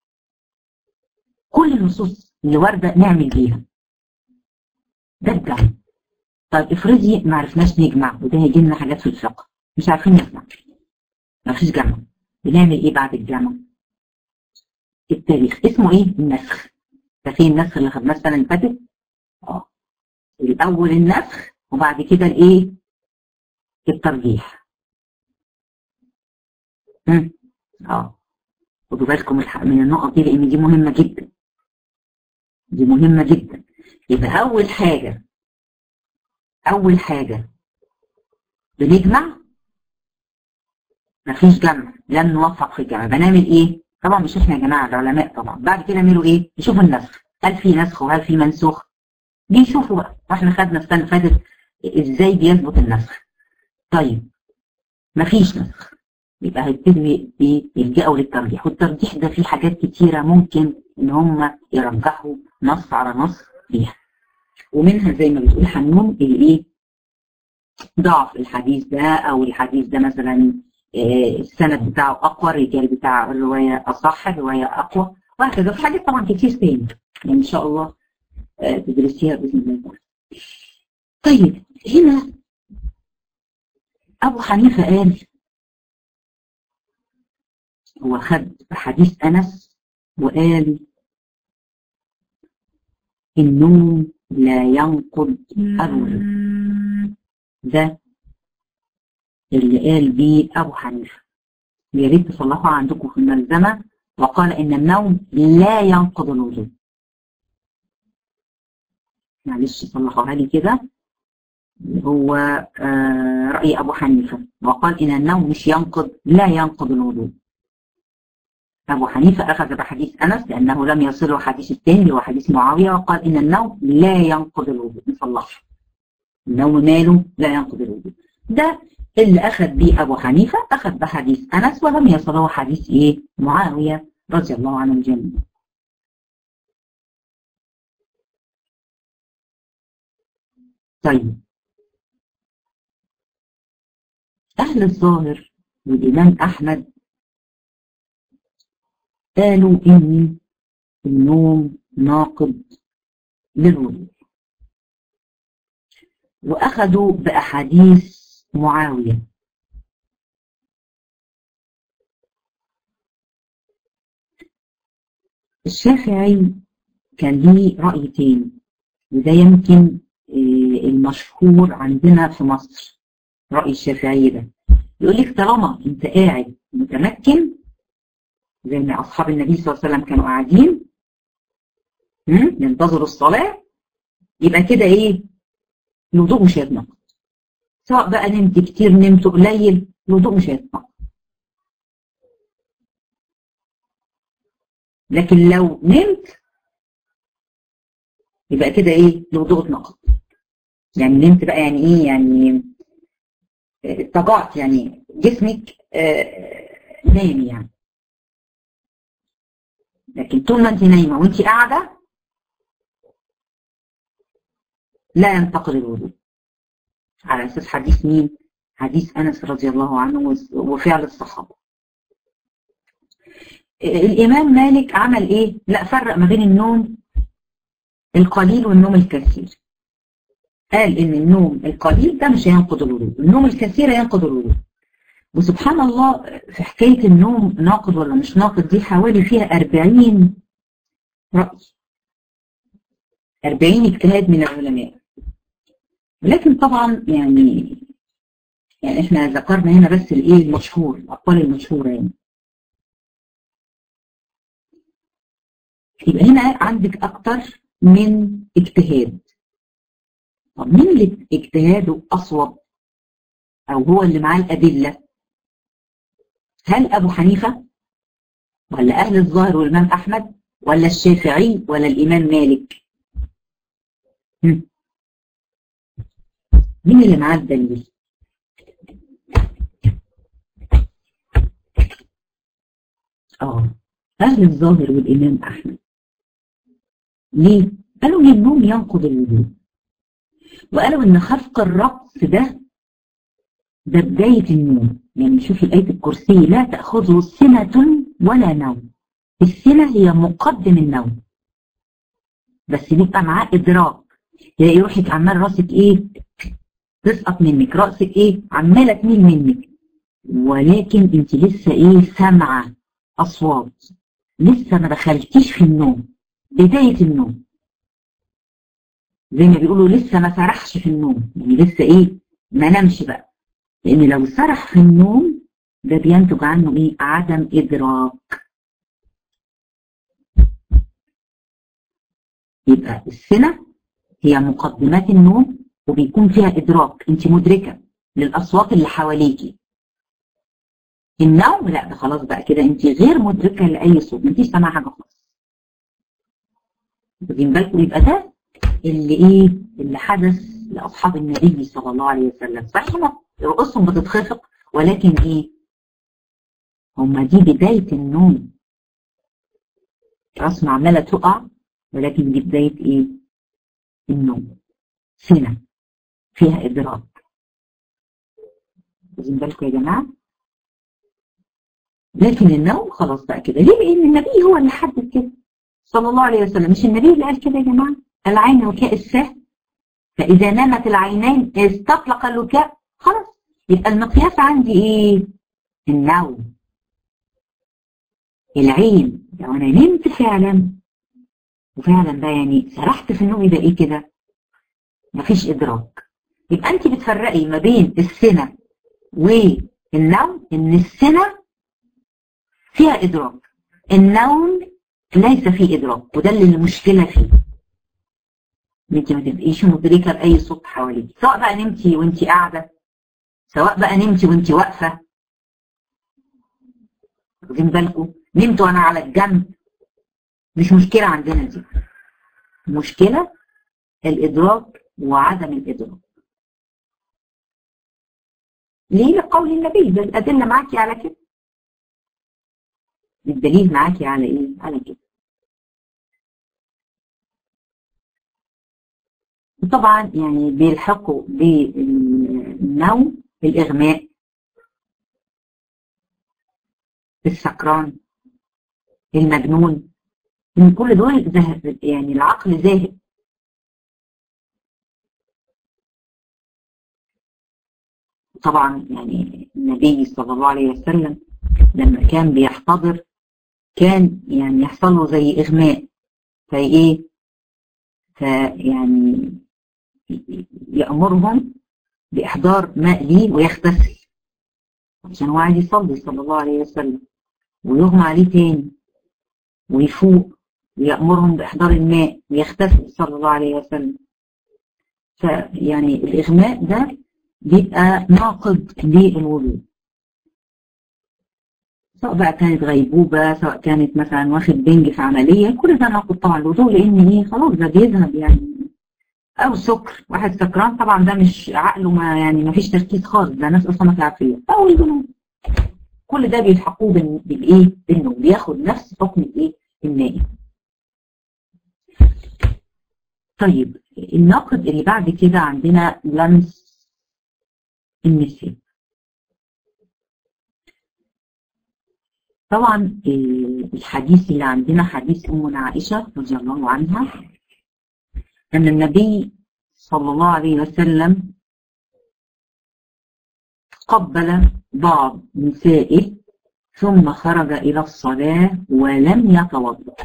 كل النصوص اللي وارده نعمل بيها ده الجمع طيب افرضي ما عرفناش نجمع وده هيجي لنا حاجات في الفقه مش عارفين نجمع ما فيش جمع بنعمل ايه بعد الجمع التاريخ اسمه ايه النسخ ده فين النسخ اللي خدناه السنه اللي فاتت اه الاول النسخ وبعد كده الايه الترجيح امم اه خدوا بالكم من النقط دي لان دي مهمه جدا دي مهمه جدا يبقى اول حاجه اول حاجه بنجمع مفيش جمع لن نوفق في الجمع بنعمل ايه طبعا مش احنا يا جماعه العلماء طبعا بعد كده يعملوا ايه يشوفوا النسخ هل في نسخ وهل في منسوخ بيشوفوا بقى واحنا خدنا السنه اللي فاتت ازاي بيثبت النسخ طيب مفيش نسخ يبقى هيبتدوا يلجأوا للترجيح والترجيح ده فيه حاجات كتيره ممكن ان هم يرجحوا نص على نص فيها ومنها زي ما بتقول حنون الايه ضعف الحديث ده او الحديث ده مثلا السند بتاعه اقوى الرجال بتاع الروايه اصح الروايه اقوى وهكذا في حاجات طبعا كتير تاني يعني ان شاء الله تدرسيها باذن الله طيب هنا ابو حنيفه قال هو خد حديث انس وقال النوم لا ينقض الوضوء ده اللي قال بيه ابو حنيفه يا ريت تصلحوا عندكم في الملزمه وقال ان النوم لا ينقض الوضوء معلش صلحوها لي كده هو آه رأي أبو حنيفة وقال إن النوم مش ينقض لا ينقض الوضوء أبو حنيفة أخذ بحديث أنس لأنه لم يصله حديث الثاني اللي هو حديث معاوية وقال إن النوم لا ينقض الوضوء نصلح النوم ماله لا ينقض الوضوء ده اللي أخذ بيه أبو حنيفة أخذ بحديث أنس ولم يصله حديث إيه معاوية رضي الله عنه الجميع طيب أهل الظاهر والإمام أحمد قالوا إن النوم ناقض للوضوء وأخذوا بأحاديث معاوية الشافعي كان ليه رأي تاني وده يمكن المشهور عندنا في مصر رأي الشافعي ده يقول لك طالما انت قاعد متمكن زي ما أصحاب النبي صلى الله عليه وسلم كانوا قاعدين ينتظروا الصلاة يبقى كده ايه الوضوء مش هيتنقض سواء بقى نمت كتير نمت قليل الوضوء مش هيتنقض لكن لو نمت يبقى كده ايه الوضوء اتنقض يعني نمت بقى يعني ايه يعني اضطجعت يعني جسمك آه نام يعني لكن طول ما انت نايمه وانت قاعده لا ينتقل الوضوء على اساس حديث مين حديث انس رضي الله عنه وفعل الصحابه الامام مالك عمل ايه لا فرق ما بين النوم القليل والنوم الكثير قال ان النوم القليل ده مش هينقض الوضوء النوم الكثير ينقض الوضوء وسبحان الله في حكاية النوم ناقض ولا مش ناقض دي حوالي فيها 40 رأي 40 اجتهاد من العلماء لكن طبعا يعني يعني احنا ذكرنا هنا بس الايه المشهور الاقوال المشهوره يعني يبقى هنا عندك اكتر من اجتهاد طب مين اللي اجتهاده اصوب او هو اللي معاه الادله هل ابو حنيفه ولا اهل الظاهر والامام احمد ولا الشافعي ولا الامام مالك هم. مين اللي معاه الدليل اه اهل الظاهر والامام احمد ليه قالوا ان النوم ينقض الوضوء وقالوا ان خفق الرقص ده ده بداية النوم يعني شوفي الآية الكرسي لا تأخذه سنة ولا نوم السنة هي مقدم النوم بس بيبقى معاه إدراك تلاقي روحك عمال راسك إيه تسقط منك راسك إيه عمالة تميل منك ولكن أنت لسه إيه سامعة أصوات لسه ما دخلتيش في النوم بداية النوم زي ما بيقولوا لسه ما سرحش في النوم يعني لسه إيه ما نامش بقى لأن لو سرح في النوم ده بينتج عنه إيه؟ عدم إدراك. يبقى السنة هي مقدمات النوم وبيكون فيها إدراك، أنت مدركة للأصوات اللي حواليكي. النوم لا ده خلاص بقى كده أنت غير مدركة لأي صوت، ما انتيش سامعة حاجة خالص. واخدين بالكم يبقى ده اللي إيه؟ اللي حدث لأصحاب النبي صلى الله عليه وسلم، صحيح رؤوسهم بتتخفق ولكن ايه هما دي بداية النوم راسنا عمالة تقع ولكن دي بداية ايه النوم سنة فيها إدراك واخدين بالكم يا جماعة لكن النوم خلاص بقى كده ليه لأن النبي هو اللي حدد كده صلى الله عليه وسلم مش النبي اللي قال كده يا جماعة العين وكاء السهم فإذا نامت العينين استطلق الوكاء خلاص يبقى المقياس عندي ايه النوم العين لو انا نمت فعلا وفعلا بقى يعني سرحت في النوم يبقى ايه كده مفيش ادراك يبقى انت بتفرقي ما بين السنة والنوم ان السنة فيها ادراك النوم ليس فيه ادراك وده اللي المشكلة فيه انت ما تبقيش مدركة بأي صوت حواليك سواء بقى نمتي وانت قاعدة سواء بقى نمتي وانت واقفة واخدين بالكم نمت وانا على الجنب مش مشكلة عندنا دي المشكلة الإدراك وعدم الإدراك ليه لقول النبي ده الأدلة معاكي على كده الدليل معاكي على إيه؟ على كده طبعا يعني بيلحقوا بالنوم الإغماء السكران المجنون من كل دول ذهب يعني العقل ذاهب طبعا يعني النبي صلى الله عليه وسلم لما كان بيحتضر كان يعني يحصل له زي إغماء في إيه فيعني يأمرهم بإحضار ماء ليه ويغتسل عشان هو عايز يصلي صلى الله عليه وسلم ويغمى عليه تاني ويفوق ويأمرهم بإحضار الماء ويغتسل صلى الله عليه وسلم فيعني الإغماء ده بيبقى ناقض للوضوء سواء بقى كانت غيبوبة سواء كانت مثلا واخد بنج في عملية كل ده ناقض طبعا الوضوء لأن ايه خلاص ده بيذهب يعني أو سكر واحد سكران طبعا ده مش عقله ما يعني ما فيش تركيز خالص ده ناس أصلا ما عارفية أو الجنون كل ده بيلحقوه بالإيه؟ بالنوم بياخد نفس حكم الإيه؟ النائم طيب الناقد اللي بعد كده عندنا لمس النساء طبعا الحديث اللي عندنا حديث أمنا عائشة رضي الله عنها أن النبي صلى الله عليه وسلم قبل بعض نسائه ثم خرج إلى الصلاة ولم يتوضأ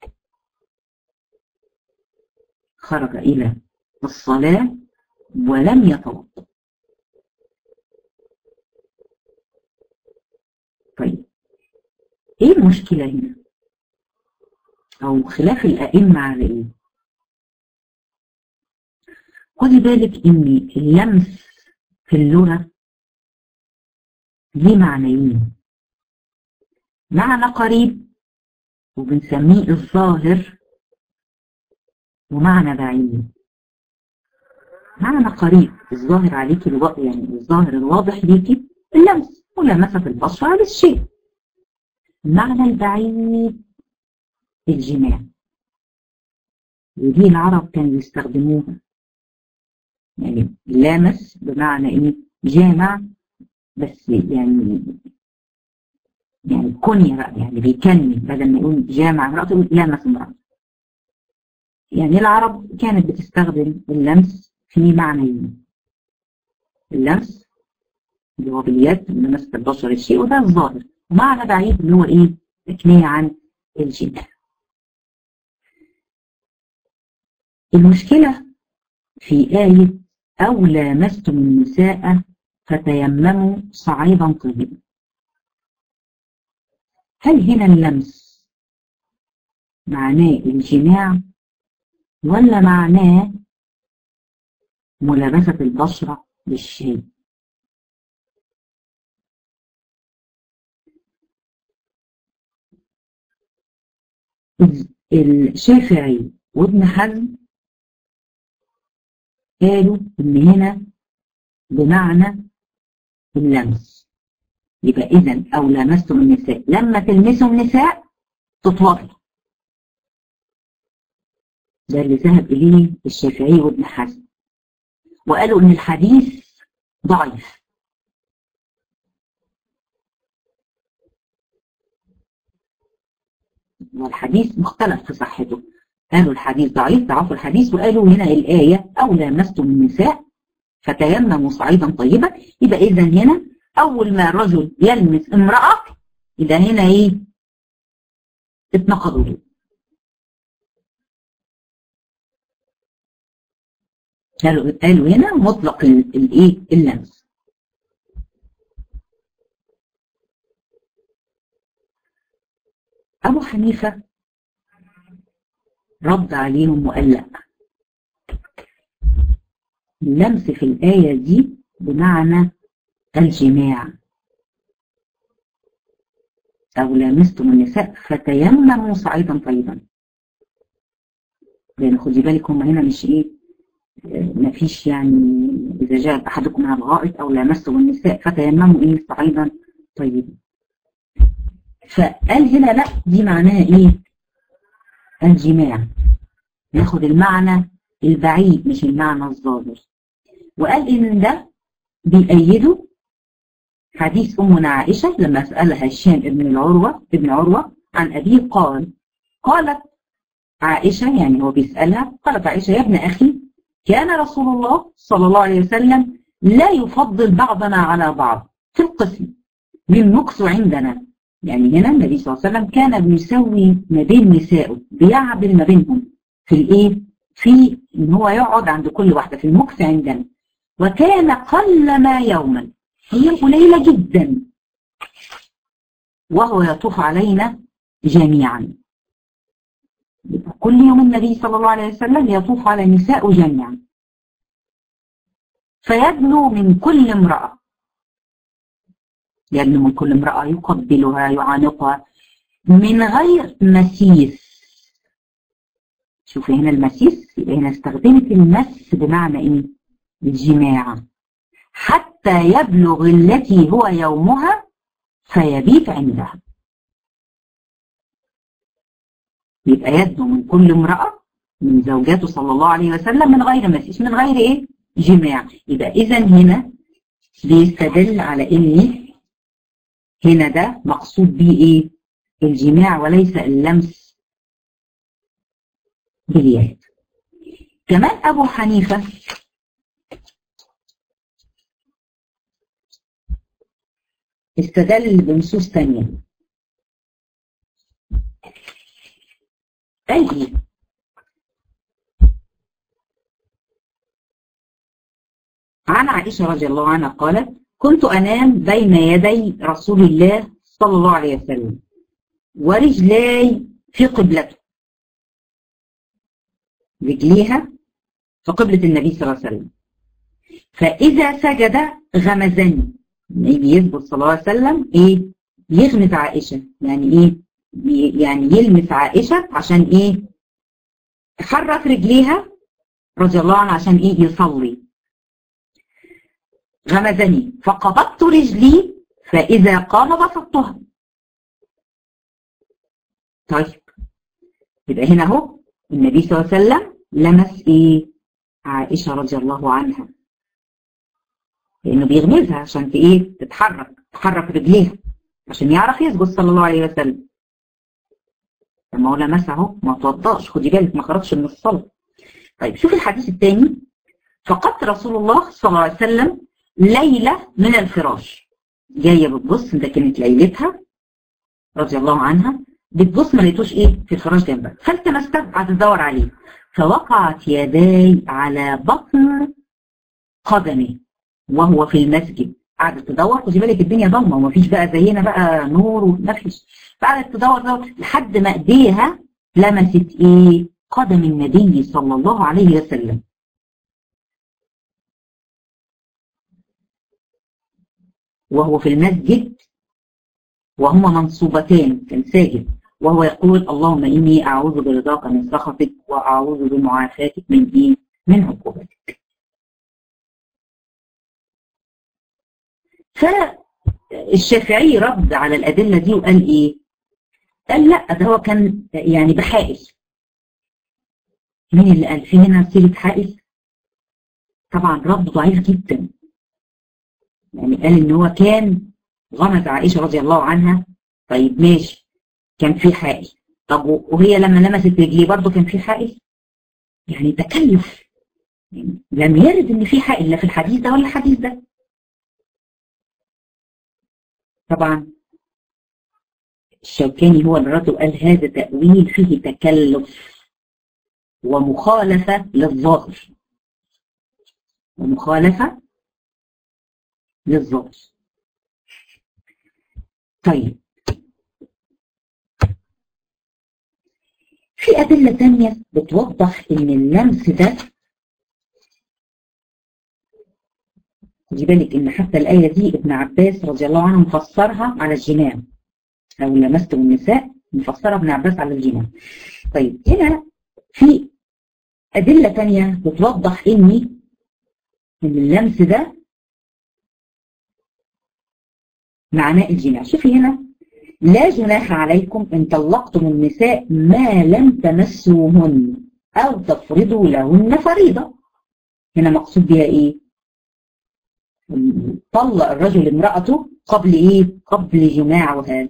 خرج إلى الصلاة ولم يتوضأ طيب ايه المشكلة هنا او خلاف الائمة على ايه خدي بالك ان اللمس في اللغة ليه معنيين معنى قريب وبنسميه الظاهر ومعنى بعيد معنى قريب الظاهر عليكي الوقت يعني الظاهر الواضح ليكي اللمس ولمست البشرة على الشيء المعنى البعيد الجماع ودي العرب كانوا يستخدموها يعني لامس بمعنى ايه جامع بس يعني يعني كنية بقى يعني بيكني بدل ما يقول جامع امرأته يقول لامس امرأته يعني العرب كانت بتستخدم اللمس في معنيين اللمس اللي هو باليد لمس البشر الشيء وده الظاهر ومعنى بعيد اللي هو ايه تكنية عن الجنة المشكلة في آية أو لامستم النساء فتيمموا صعيدا طيبا هل هنا اللمس معناه الجماع ولا معناه ملابسة البشرة للشيء الشافعي وابن حزم قالوا ان هنا بمعنى اللمس يبقى اذا او لمستم النساء لما تلمسوا النساء تطلقوا ده اللي ذهب اليه الشافعي وابن حزم وقالوا ان الحديث ضعيف والحديث مختلف في صحته قالوا الحديث ضعيف ضعفوا الحديث وقالوا هنا الآية أو لامستم النساء فتيمموا صعيدا طيبا يبقى إذا هنا أول ما الرجل يلمس امرأة يبقى هنا إيه اتنقض وضوء قالوا قالوا هنا مطلق الايه اللمس أبو حنيفة رد عليهم وقال لا اللمس في الآية دي بمعنى الجماع أو لامستم النساء فتيمموا صعيدا طيبا لأن خدي بالك هم هنا مش إيه ما فيش يعني إذا جاء أحدكم من الغائط أو لامستم النساء فتيمموا إيه صعيدا طيبا فقال هنا لا دي معناها إيه الجماع ناخد المعنى البعيد مش المعنى الظاهر وقال ان ده بيأيده حديث أمنا عائشة لما سألها هشام ابن العروة ابن عروة عن أبيه قال قالت عائشة يعني هو بيسألها قالت عائشة يا ابن أخي كان رسول الله صلى الله عليه وسلم لا يفضل بعضنا على بعض في القسم للنقص عندنا يعني هنا النبي صلى الله عليه وسلم كان بيسوي ما بين نسائه بيعدل ما بينهم في الايه في ان هو يقعد عند كل واحده في المكس عندنا وكان قل ما يوما هي قليله جدا وهو يطوف علينا جميعا كل يوم النبي صلى الله عليه وسلم يطوف على نساء جميعا فيدنو من كل امرأة يدنو من كل امرأة يقبلها يعانقها من غير مسيس شوفي هنا المسيس يبقى هنا استخدمت المس بمعنى ايه الجماع حتى يبلغ التي هو يومها فيبيت عندها يبقى يدنو من كل امرأة من زوجاته صلى الله عليه وسلم من غير مسيس من غير ايه جماع يبقى اذا هنا بيستدل على ان هنا ده مقصود بيه ايه الجماع وليس اللمس باليد كمان ابو حنيفه استدل بنصوص تانية قال ايه عن عائشة رضي الله عنها قالت كنت أنام بين يدي رسول الله صلى الله عليه وسلم ورجلاي في قبلته رجليها في قبلة النبي صلى الله عليه وسلم فإذا سجد غمزني يجي يثبت صلى الله عليه وسلم إيه يغمز عائشة يعني إيه يعني يلمس عائشة عشان إيه حرك رجليها رضي الله عنها عشان إيه يصلي غمزني فقبضت رجلي فإذا قام بسطتها طيب يبقى هنا اهو النبي صلى الله عليه وسلم لمس ايه عائشة رضي الله عنها لأنه بيغمزها عشان ايه تتحرك تحرك رجليها عشان يعرف يسجد صلى الله عليه وسلم لما هو لمسها اهو ما توضاش خدي بالك ما خرجش من الصلاة طيب شوف الحديث الثاني فقد رسول الله صلى الله عليه وسلم ليلة من الفراش جاية بتبص ده كانت ليلتها رضي الله عنها بتبص ما لقيتوش ايه في الفراش جنبها فالتمستها قعدت تدور عليه فوقعت يداي على بطن قدمي وهو في المسجد قعدت تدور خدي بالك الدنيا ضلمه ومفيش بقى زينا بقى نور ومفيش فقعدت تدور تدور لحد ما ايديها لمست ايه قدم النبي صلى الله عليه وسلم وهو في المسجد وهما منصوبتان كان ساجد وهو يقول اللهم إني أعوذ برضاك من سخطك وأعوذ بمعافاتك من إيه؟ من عقوبتك. فالشافعي رد على الأدلة دي وقال إيه؟ قال لا ده هو كان يعني بحائل. مين اللي قال في هنا سيرة حائل؟ طبعا رد ضعيف جدا. يعني قال إن هو كان غمز عائشة رضي الله عنها طيب ماشي كان في حائل طب وهي لما لمست رجليه برضه كان في حائل يعني تكلف يعني لم يرد ان في حائل لا في الحديث ده ولا الحديث ده طبعا الشوكاني هو اللي رد وقال هذا تأويل فيه تكلف ومخالفة للظاهر ومخالفة للظاهر طيب في أدلة تانية بتوضح إن اللمس ده خدي بالك إن حتى الآية دي ابن عباس رضي الله عنه مفسرها على الجماع لو لمستم النساء مفسرها ابن عباس على الجماع طيب هنا في أدلة تانية بتوضح إن إن اللمس ده معناه الجماع شوفي هنا لا جناح عليكم إن طلقتم النساء ما لم تمسوهن أو تفرضوا لهن فريضة هنا مقصود بها إيه طلق الرجل امرأته قبل ايه قبل جماعها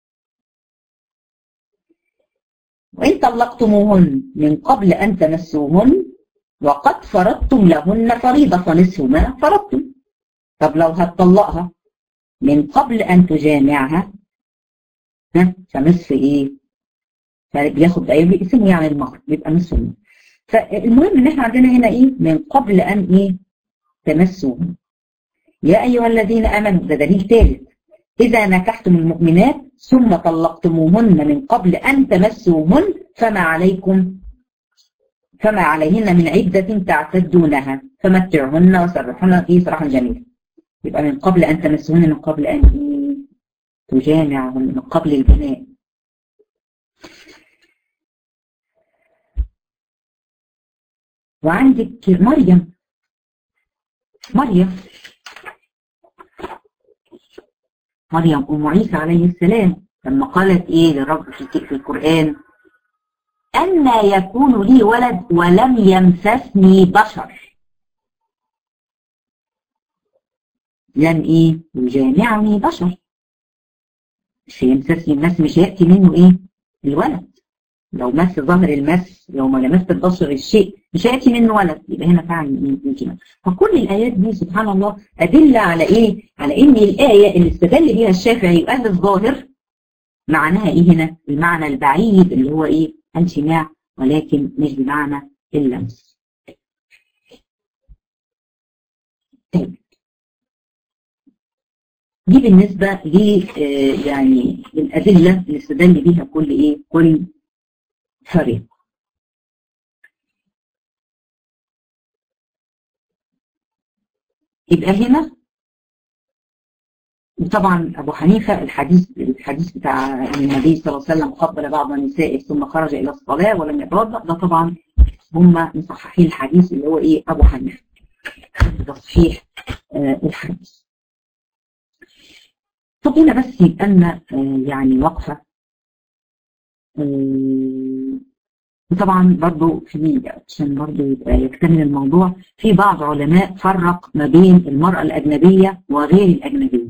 وإن طلقتموهن من قبل أن تمسوهن وقد فرضتم لهن فريضة فنصف ما فرضتم طب لو هتطلقها من قبل أن تجامعها ها فنصف إيه؟ فبياخد أيه بيقسمه يعني المهر بيبقى نصف المهر فالمهم إن إحنا عندنا هنا إيه؟ من قبل أن إيه؟ تمسوهن يا أيها الذين آمنوا ده دليل ثالث إذا نكحتم المؤمنات ثم طلقتموهن من قبل أن تمسوهن فما عليكم فما عليهن من عدة تعتدونها فمتعهن وسرحن في سراحا جميلا يبقى من قبل أن تمسوهن من قبل أن تجامعهن من قبل البناء وعندك مريم مريم مريم أم عيسى عليه السلام لما قالت إيه لرب في القرآن أن يكون لي ولد ولم يمسسني بشر لم إيه يجامعني بشر مش يمسسني المس مش يأتي منه إيه الولد لو مس ظهر المس لو ما لمست البشر الشيء مش هيأتي منه ولد يبقى هنا فعلا يمكن فكل الآيات دي سبحان الله أدلة على إيه؟ على إن الآية اللي استدل بيها الشافعي وأهل الظاهر معناها إيه هنا؟ المعنى البعيد اللي هو إيه؟ الجماع ولكن مش بمعنى اللمس. طيب دي بالنسبة ل يعني الأدلة اللي استدل بيها كل إيه؟ كل فريق. يبقى هنا وطبعا ابو حنيفه الحديث الحديث بتاع النبي صلى الله عليه وسلم قبل بعض نسائه ثم خرج الى الصلاه ولم يتوضا ده طبعا هم مصححين الحديث اللي هو ايه ابو حنيفه تصحيح آه الحديث طب هنا بس يبقى لنا آه يعني وقفه آه وطبعا برضو في عشان برضو يبقى يكتمل الموضوع في بعض علماء فرق ما بين المرأة الأجنبية وغير الأجنبية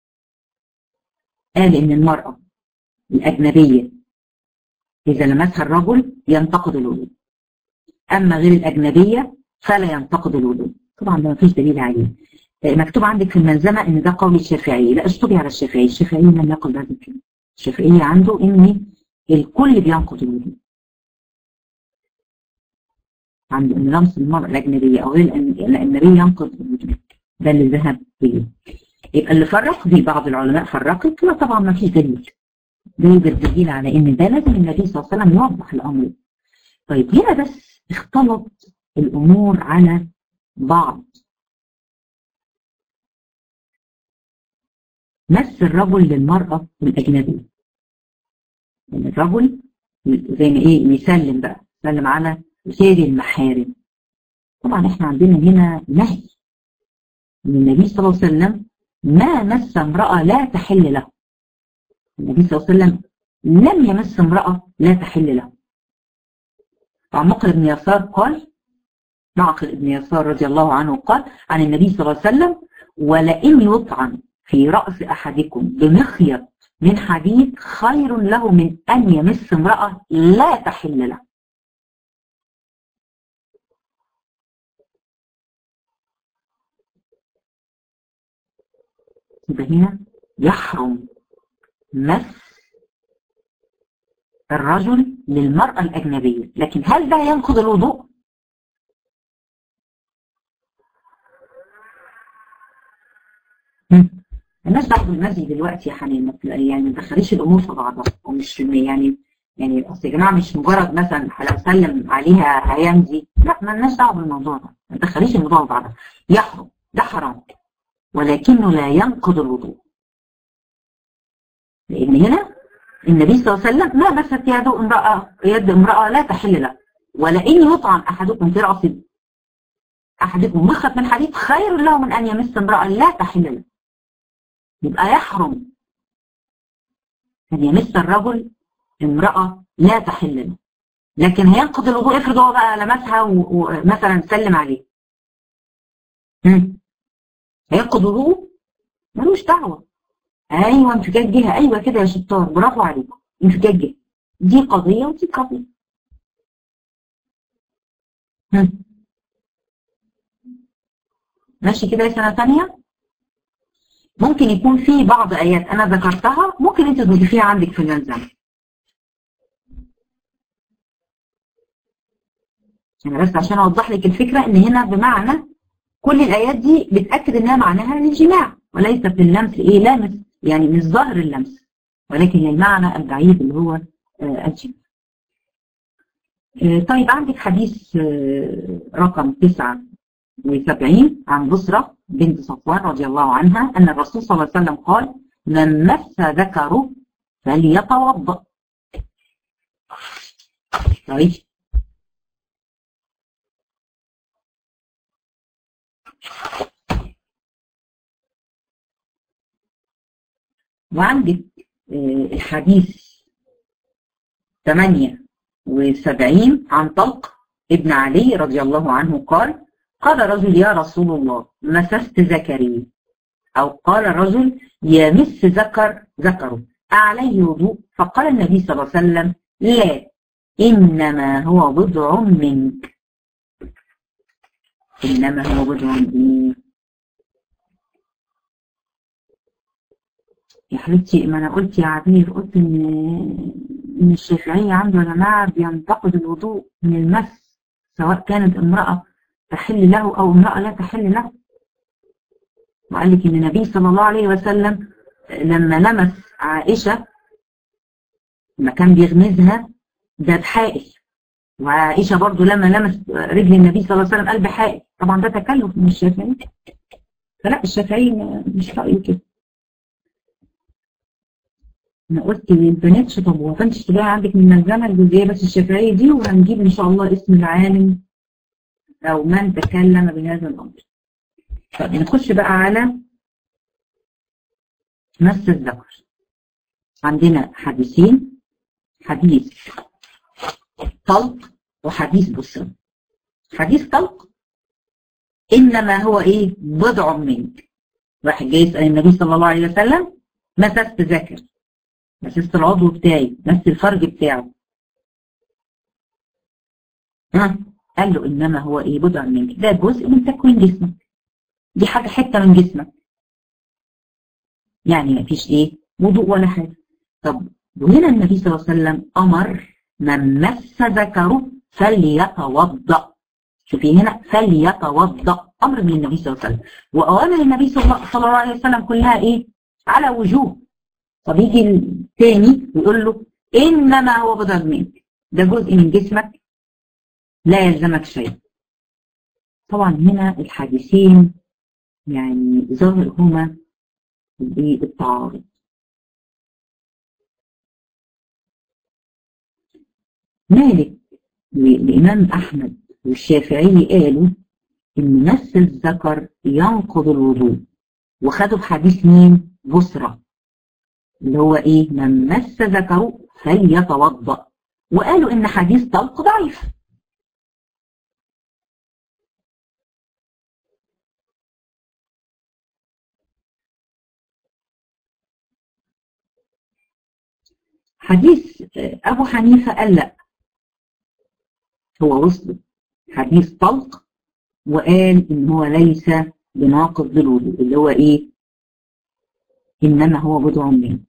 قال إن المرأة الأجنبية إذا لمسها الرجل ينتقد الوضوء أما غير الأجنبية فلا ينتقد الوضوء طبعا ده مفيش دليل عليه مكتوب عندك في الملزمة إن ده قول الشافعي لا اشطبي على الشافعي الشافعي لم يقل بهذا الكلام الشافعي عنده إن الكل بينقض الوضوء عنده ان لمس المرأة الأجنبية أو غير الأجنبية ينقض الوجود ده اللي ذهب إليه يبقى اللي فرق في بعض العلماء فرقت لا طبعا ما فيش دليل ده يوجد دليل على ان ده لازم النبي صلى الله عليه وسلم يوضح الامر طيب هنا بس اختلط الامور على بعض مس الرجل للمرأة الأجنبية يعني الرجل زي ما ايه يسلم بقى يسلم على غير المحارم طبعا احنا عندنا هنا نهي من النبي صلى الله عليه وسلم ما مس امرأة لا تحل له النبي صلى الله عليه وسلم لم يمس امرأة لا تحل له وعمقل بن يسار قال معقل بن يسار رضي الله عنه قال عن النبي صلى الله عليه وسلم ولئن يطعن في رأس أحدكم بمخيط من حديد خير له من أن يمس امرأة لا تحل له يبقى هنا يحرم مس الرجل للمرأة الأجنبية لكن هل ده ينقض الوضوء؟ الناس دعوه بالمزي دلوقتي يا حنين يعني ما تدخليش الامور في بعضها ومش يعني يعني اصل يا جماعه مش مجرد مثلا لو سلم عليها هيمزي لا ما لناش دعوه بالموضوع ده ما تدخليش الموضوع في بعضها يحرم ده حرام ولكنه لا ينقض الوضوء لان هنا النبي صلى الله عليه وسلم ما مست يده امراه يد امراه لا تحل له ولئن يطعن احدكم في راس احدكم مخط من حديد خير له من ان يمس امراه لا تحل له يبقى يحرم ان يمس الرجل امراه لا تحل له لكن هينقض الوضوء افرض هو بقى لمسها ومثلا سلم عليه هينقض وضوءه ملوش دعوه ايوه انفكاك جهه ايوه كده يا شطار برافو عليكم انفكاك جهه دي قضيه ودي قضيه هم. ماشي كده يا سنه ثانيه ممكن يكون في بعض ايات انا ذكرتها ممكن انت تضيفيها عندك في الملزمه يعني بس عشان اوضح لك الفكره ان هنا بمعنى كل الايات دي بتاكد انها معناها الجماع وليس في اللمس ايه لامس يعني مش ظاهر اللمس ولكن المعنى البعيد اللي هو آه الجماع آه طيب عندك حديث آه رقم 79 عن بصرة بنت صفوان رضي الله عنها أن الرسول صلى الله عليه وسلم قال من مس ذكره فليتوضأ طيب وعندك الحديث 78 عن طلق ابن علي رضي الله عنه قال قال رجل يا رسول الله مسست ذكري أو قال رجل يمس ذكر ذكره أعليه وضوء فقال النبي صلى الله عليه وسلم لا إنما هو بضع منك إنما هو بضع منك يا حبيبتي ما انا قلت يا عبير قلت ان ان الشافعيه عنده يا جماعه بينتقد الوضوء من المس سواء كانت امراه تحل له او امراه لا تحل له وقال لك ان النبي صلى الله عليه وسلم لما لمس عائشه لما كان بيغمزها ده بحائل وعائشه برضو لما لمس رجل النبي صلى الله عليه وسلم قال بحائل طبعا ده تكلف من الشافعي فلا الشافعي مش رايه كده انا قلت للبنات طب هو فانت تلاقي عندك من ملزمه الجزئيه بس الشافعيه دي وهنجيب ان شاء الله اسم العالم او من تكلم بهذا الامر. طب نخش بقى على مس الذكر. عندنا حديثين حديث طلق وحديث بصر. حديث طلق انما هو ايه؟ بضع منك. واحد جاي يسال النبي صلى الله عليه وسلم مسست ذكر مسست العضو بتاعي مس الفرج بتاعه ها قال له انما هو ايه بضع منك ده جزء من تكوين جسمك دي حاجه حته من جسمك يعني ما فيش ايه وضوء ولا حاجه طب وهنا النبي صلى الله عليه وسلم امر من مس ذكره فليتوضا شوفي هنا فليتوضا امر من النبي صلى الله عليه وسلم واوامر النبي صلى الله عليه وسلم كلها ايه على وجوه طب يجي الثاني ويقول له انما هو بضع منك ده جزء من جسمك لا يلزمك شيء طبعا هنا الحديثين يعني ظاهرهما بالتعارض مالك والإمام أحمد والشافعي قالوا إن مس الذكر ينقض الوضوء وخدوا بحديث مين؟ بصرة اللي هو ايه من مس ذكره فليتوضا وقالوا ان حديث طلق ضعيف حديث ابو حنيفه قال لا هو وصل حديث طلق وقال ان هو ليس بناقض للوضوء اللي هو ايه انما هو بضع منك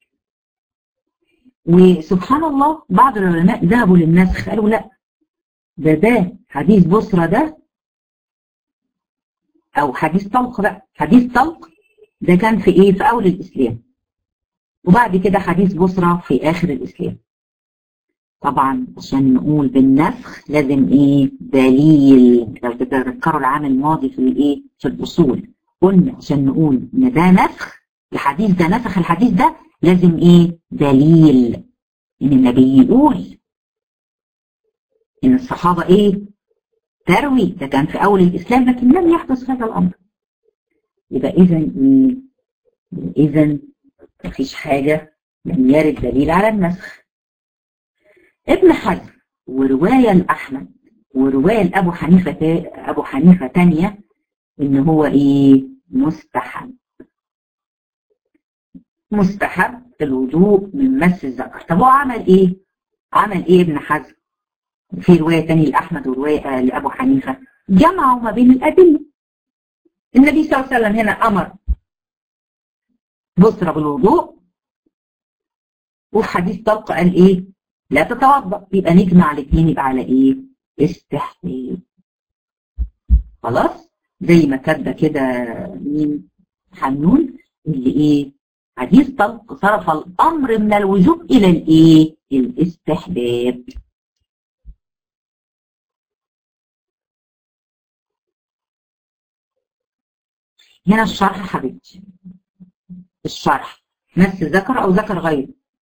وسبحان الله بعض العلماء ذهبوا للنسخ قالوا لا ده ده حديث بصرة ده او حديث طلق بقى حديث طلق ده كان في ايه في اول الاسلام وبعد كده حديث بصرة في اخر الاسلام طبعا عشان نقول بالنسخ لازم ايه دليل لو تتذكروا العام الماضي في الايه في الاصول قلنا عشان نقول ان ده نسخ الحديث ده نسخ الحديث ده لازم ايه دليل ان النبي يقول ان الصحابة ايه تروي ده كان في اول الاسلام لكن لم يحدث هذا الامر يبقى اذا ايه اذا مفيش حاجة لم يرد دليل على النسخ ابن حجر ورواية لأحمد ورواية لأبو حنيفة تا... أبو حنيفة تانية إن هو إيه مستحب مستحب الوضوء من مس الذكر طب هو عمل ايه عمل ايه ابن حزم في رواية تانية لأحمد ورواية لأبو حنيفة جمعوا ما بين الأدلة النبي صلى الله عليه وسلم هنا أمر بصرة بالوضوء وفي حديث طلق قال ايه لا تتوضا يبقى نجمع الاثنين يبقى على ايه استحباب خلاص زي ما كاتبه كده مين حنون اللي ايه حديث طلق صرف الامر من الوجوب الى الايه الاستحباب هنا الشرح حبيبتي الشرح مس ذكر او ذكر غيره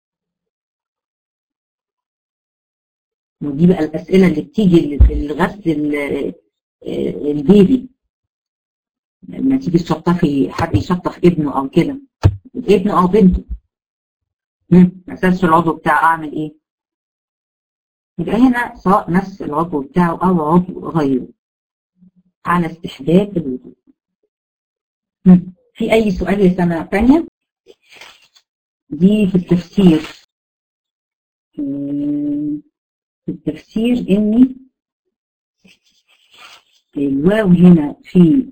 ودي بقى الاسئله اللي بتيجي لغسل البيبي لما تيجي تشطفي حد يشطف ابنه او كده ابنه او بنته اساس العضو بتاعه اعمل ايه يبقى هنا سواء مس العضو بتاعه او عضو غيره على استحباب الوضوء في اي سؤال يا سنه ثانيه دي في التفسير في التفسير اني الواو هنا في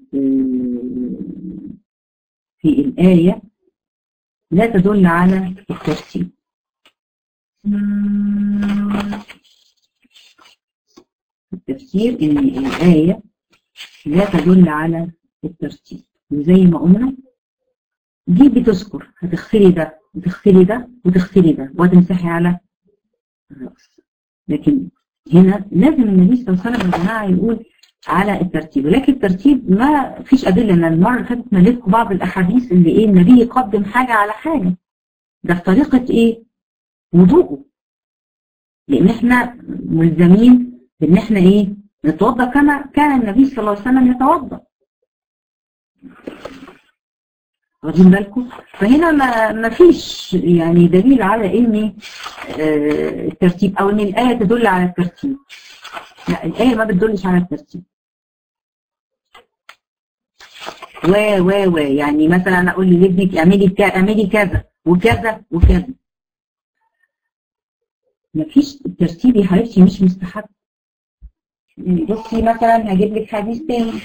في الآية لا تدل على الترتيب التفسير ان الآية لا تدل على الترتيب وزي ما قلنا دي بتذكر هتغسلي ده وتغسلي ده وتغسلي ده وتمسحي على الرأس لكن هنا لازم النبي صلى الله عليه وسلم يا جماعه يقول على الترتيب ولكن الترتيب ما فيش ادله ان المره اللي فاتت مليتكم بعض الاحاديث اللي ايه النبي يقدم حاجه على حاجه ده في طريقه ايه؟ وضوءه لان احنا ملزمين بان احنا ايه؟ نتوضا كما كان النبي صلى الله عليه وسلم يتوضا واخدين بالكم فهنا ما ما فيش يعني دليل على ان آه الترتيب او ان الايه تدل على الترتيب لا الايه ما بتدلش على الترتيب و و و يعني مثلا اقول لابنك اعملي اعملي كذا وكذا وكذا ما فيش الترتيب يا حبيبتي مش مستحب بصي مثلا هجيب لك حديث تاني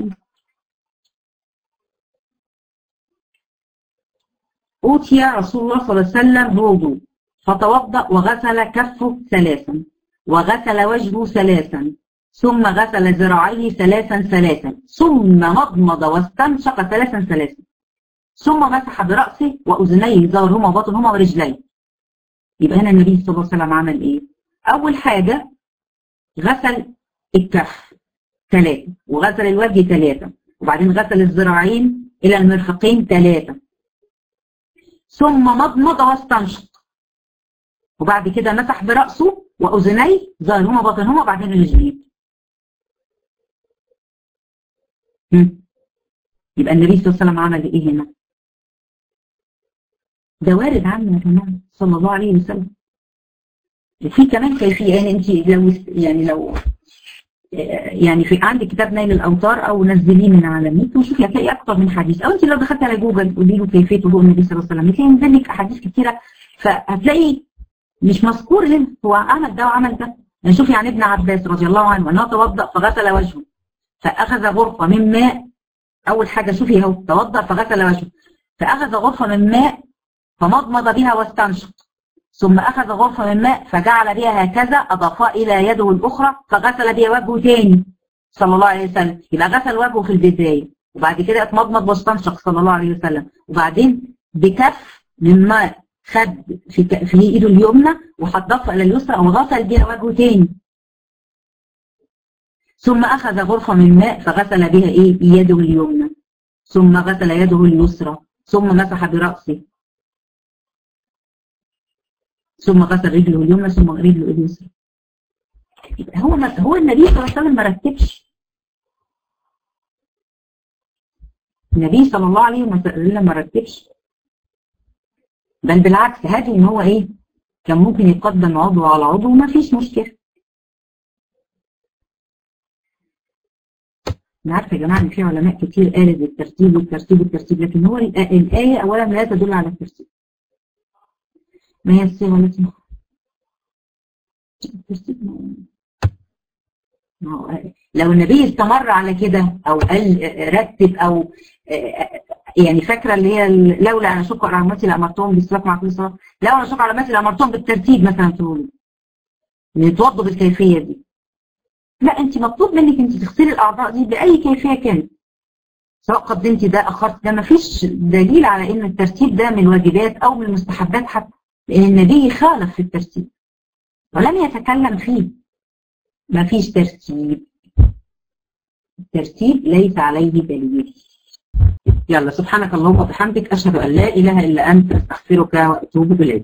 أوتي رسول الله صلى الله عليه وسلم بوضوء فتوضأ وغسل كفه ثلاثا وغسل وجهه ثلاثا ثم غسل ذراعيه ثلاثا ثلاثا ثم مضمض واستنشق ثلاثا ثلاثا ثم مسح برأسه وأذنيه ظهرهما وبطنهما ورجليه يبقى هنا النبي صلى الله عليه وسلم عمل إيه؟ أول حاجة غسل الكف ثلاثة وغسل الوجه ثلاثة وبعدين غسل الذراعين إلى المرفقين ثلاثة ثم مضمض واستنشق وبعد كده مسح برأسه وأذنيه ظهرهما بطنهما وبعدين الرجلين يبقى النبي صلى الله عليه وسلم عمل ايه هنا؟ ده وارد عنه يا جماعه صلى الله عليه وسلم في كمان كيفيه يعني انت لو يعني لو يعني في عندك كتاب نيل الاوتار او نزليه من على النت وشوفي هتلاقي اكتر من حديث او انت لو دخلت على جوجل قولي له كيفيه وضوء النبي صلى الله عليه وسلم هتلاقي ينزل لك احاديث كتيره فهتلاقي مش مذكور هنا هو عمل ده وعمل ده يعني شوفي عن ابن عباس رضي الله عنه انه توضا فغسل وجهه فاخذ غرفه من ماء اول حاجه شوفي اهو توضا فغسل وجهه فاخذ غرفه من ماء فمضمض بها واستنشق ثم أخذ غرفة من ماء فجعل بها هكذا أضافها إلى يده الأخرى فغسل بها وجهه تاني صلى الله عليه وسلم يبقى غسل وجهه في البداية وبعد كده اتمضمض واستنشق صلى الله عليه وسلم وبعدين بكف من ماء خد في, في ايده اليمنى وحضفها الى اليسرى وغسل بها وجهه تاني ثم اخذ غرفه من ماء فغسل بها ايه يده اليمنى ثم غسل يده اليسرى ثم مسح براسه ثم غسل رجله اليمنى ثم رجله اليسرى يبقى هو هو النبي صلى الله عليه وسلم ما رتبش النبي صلى الله عليه وسلم ما رتبش بل بالعكس هذه ان هو ايه كان ممكن يقدم عضو على عضو وما فيش مشكله انا عارفه يا جماعه ان في علماء كتير قالت الترتيب والترتيب والترتيب لكن هو الايه اولا لا تدل على الترتيب ما هي الصيغة التي لو النبي استمر على كده او قال رتب او يعني فاكره اللي هي لولا ان اشق على امتي لامرتهم بالصلاه مع كل صلاه لولا ان اشق على امتي لامرتهم بالترتيب مثلا تقول يتوضوا بالكيفيه دي لا انت مطلوب منك انت تغسلي الاعضاء دي باي كيفيه كانت سواء قدمتي ده اخرت ده ما فيش دليل على ان الترتيب ده من الواجبات او من المستحبات حتى لان النبي خالف في الترتيب ولم يتكلم فيه ما فيش ترتيب الترتيب ليس عليه دليل يلا سبحانك اللهم وبحمدك أشهد أن لا إله إلا أنت أستغفرك وأتوب إليك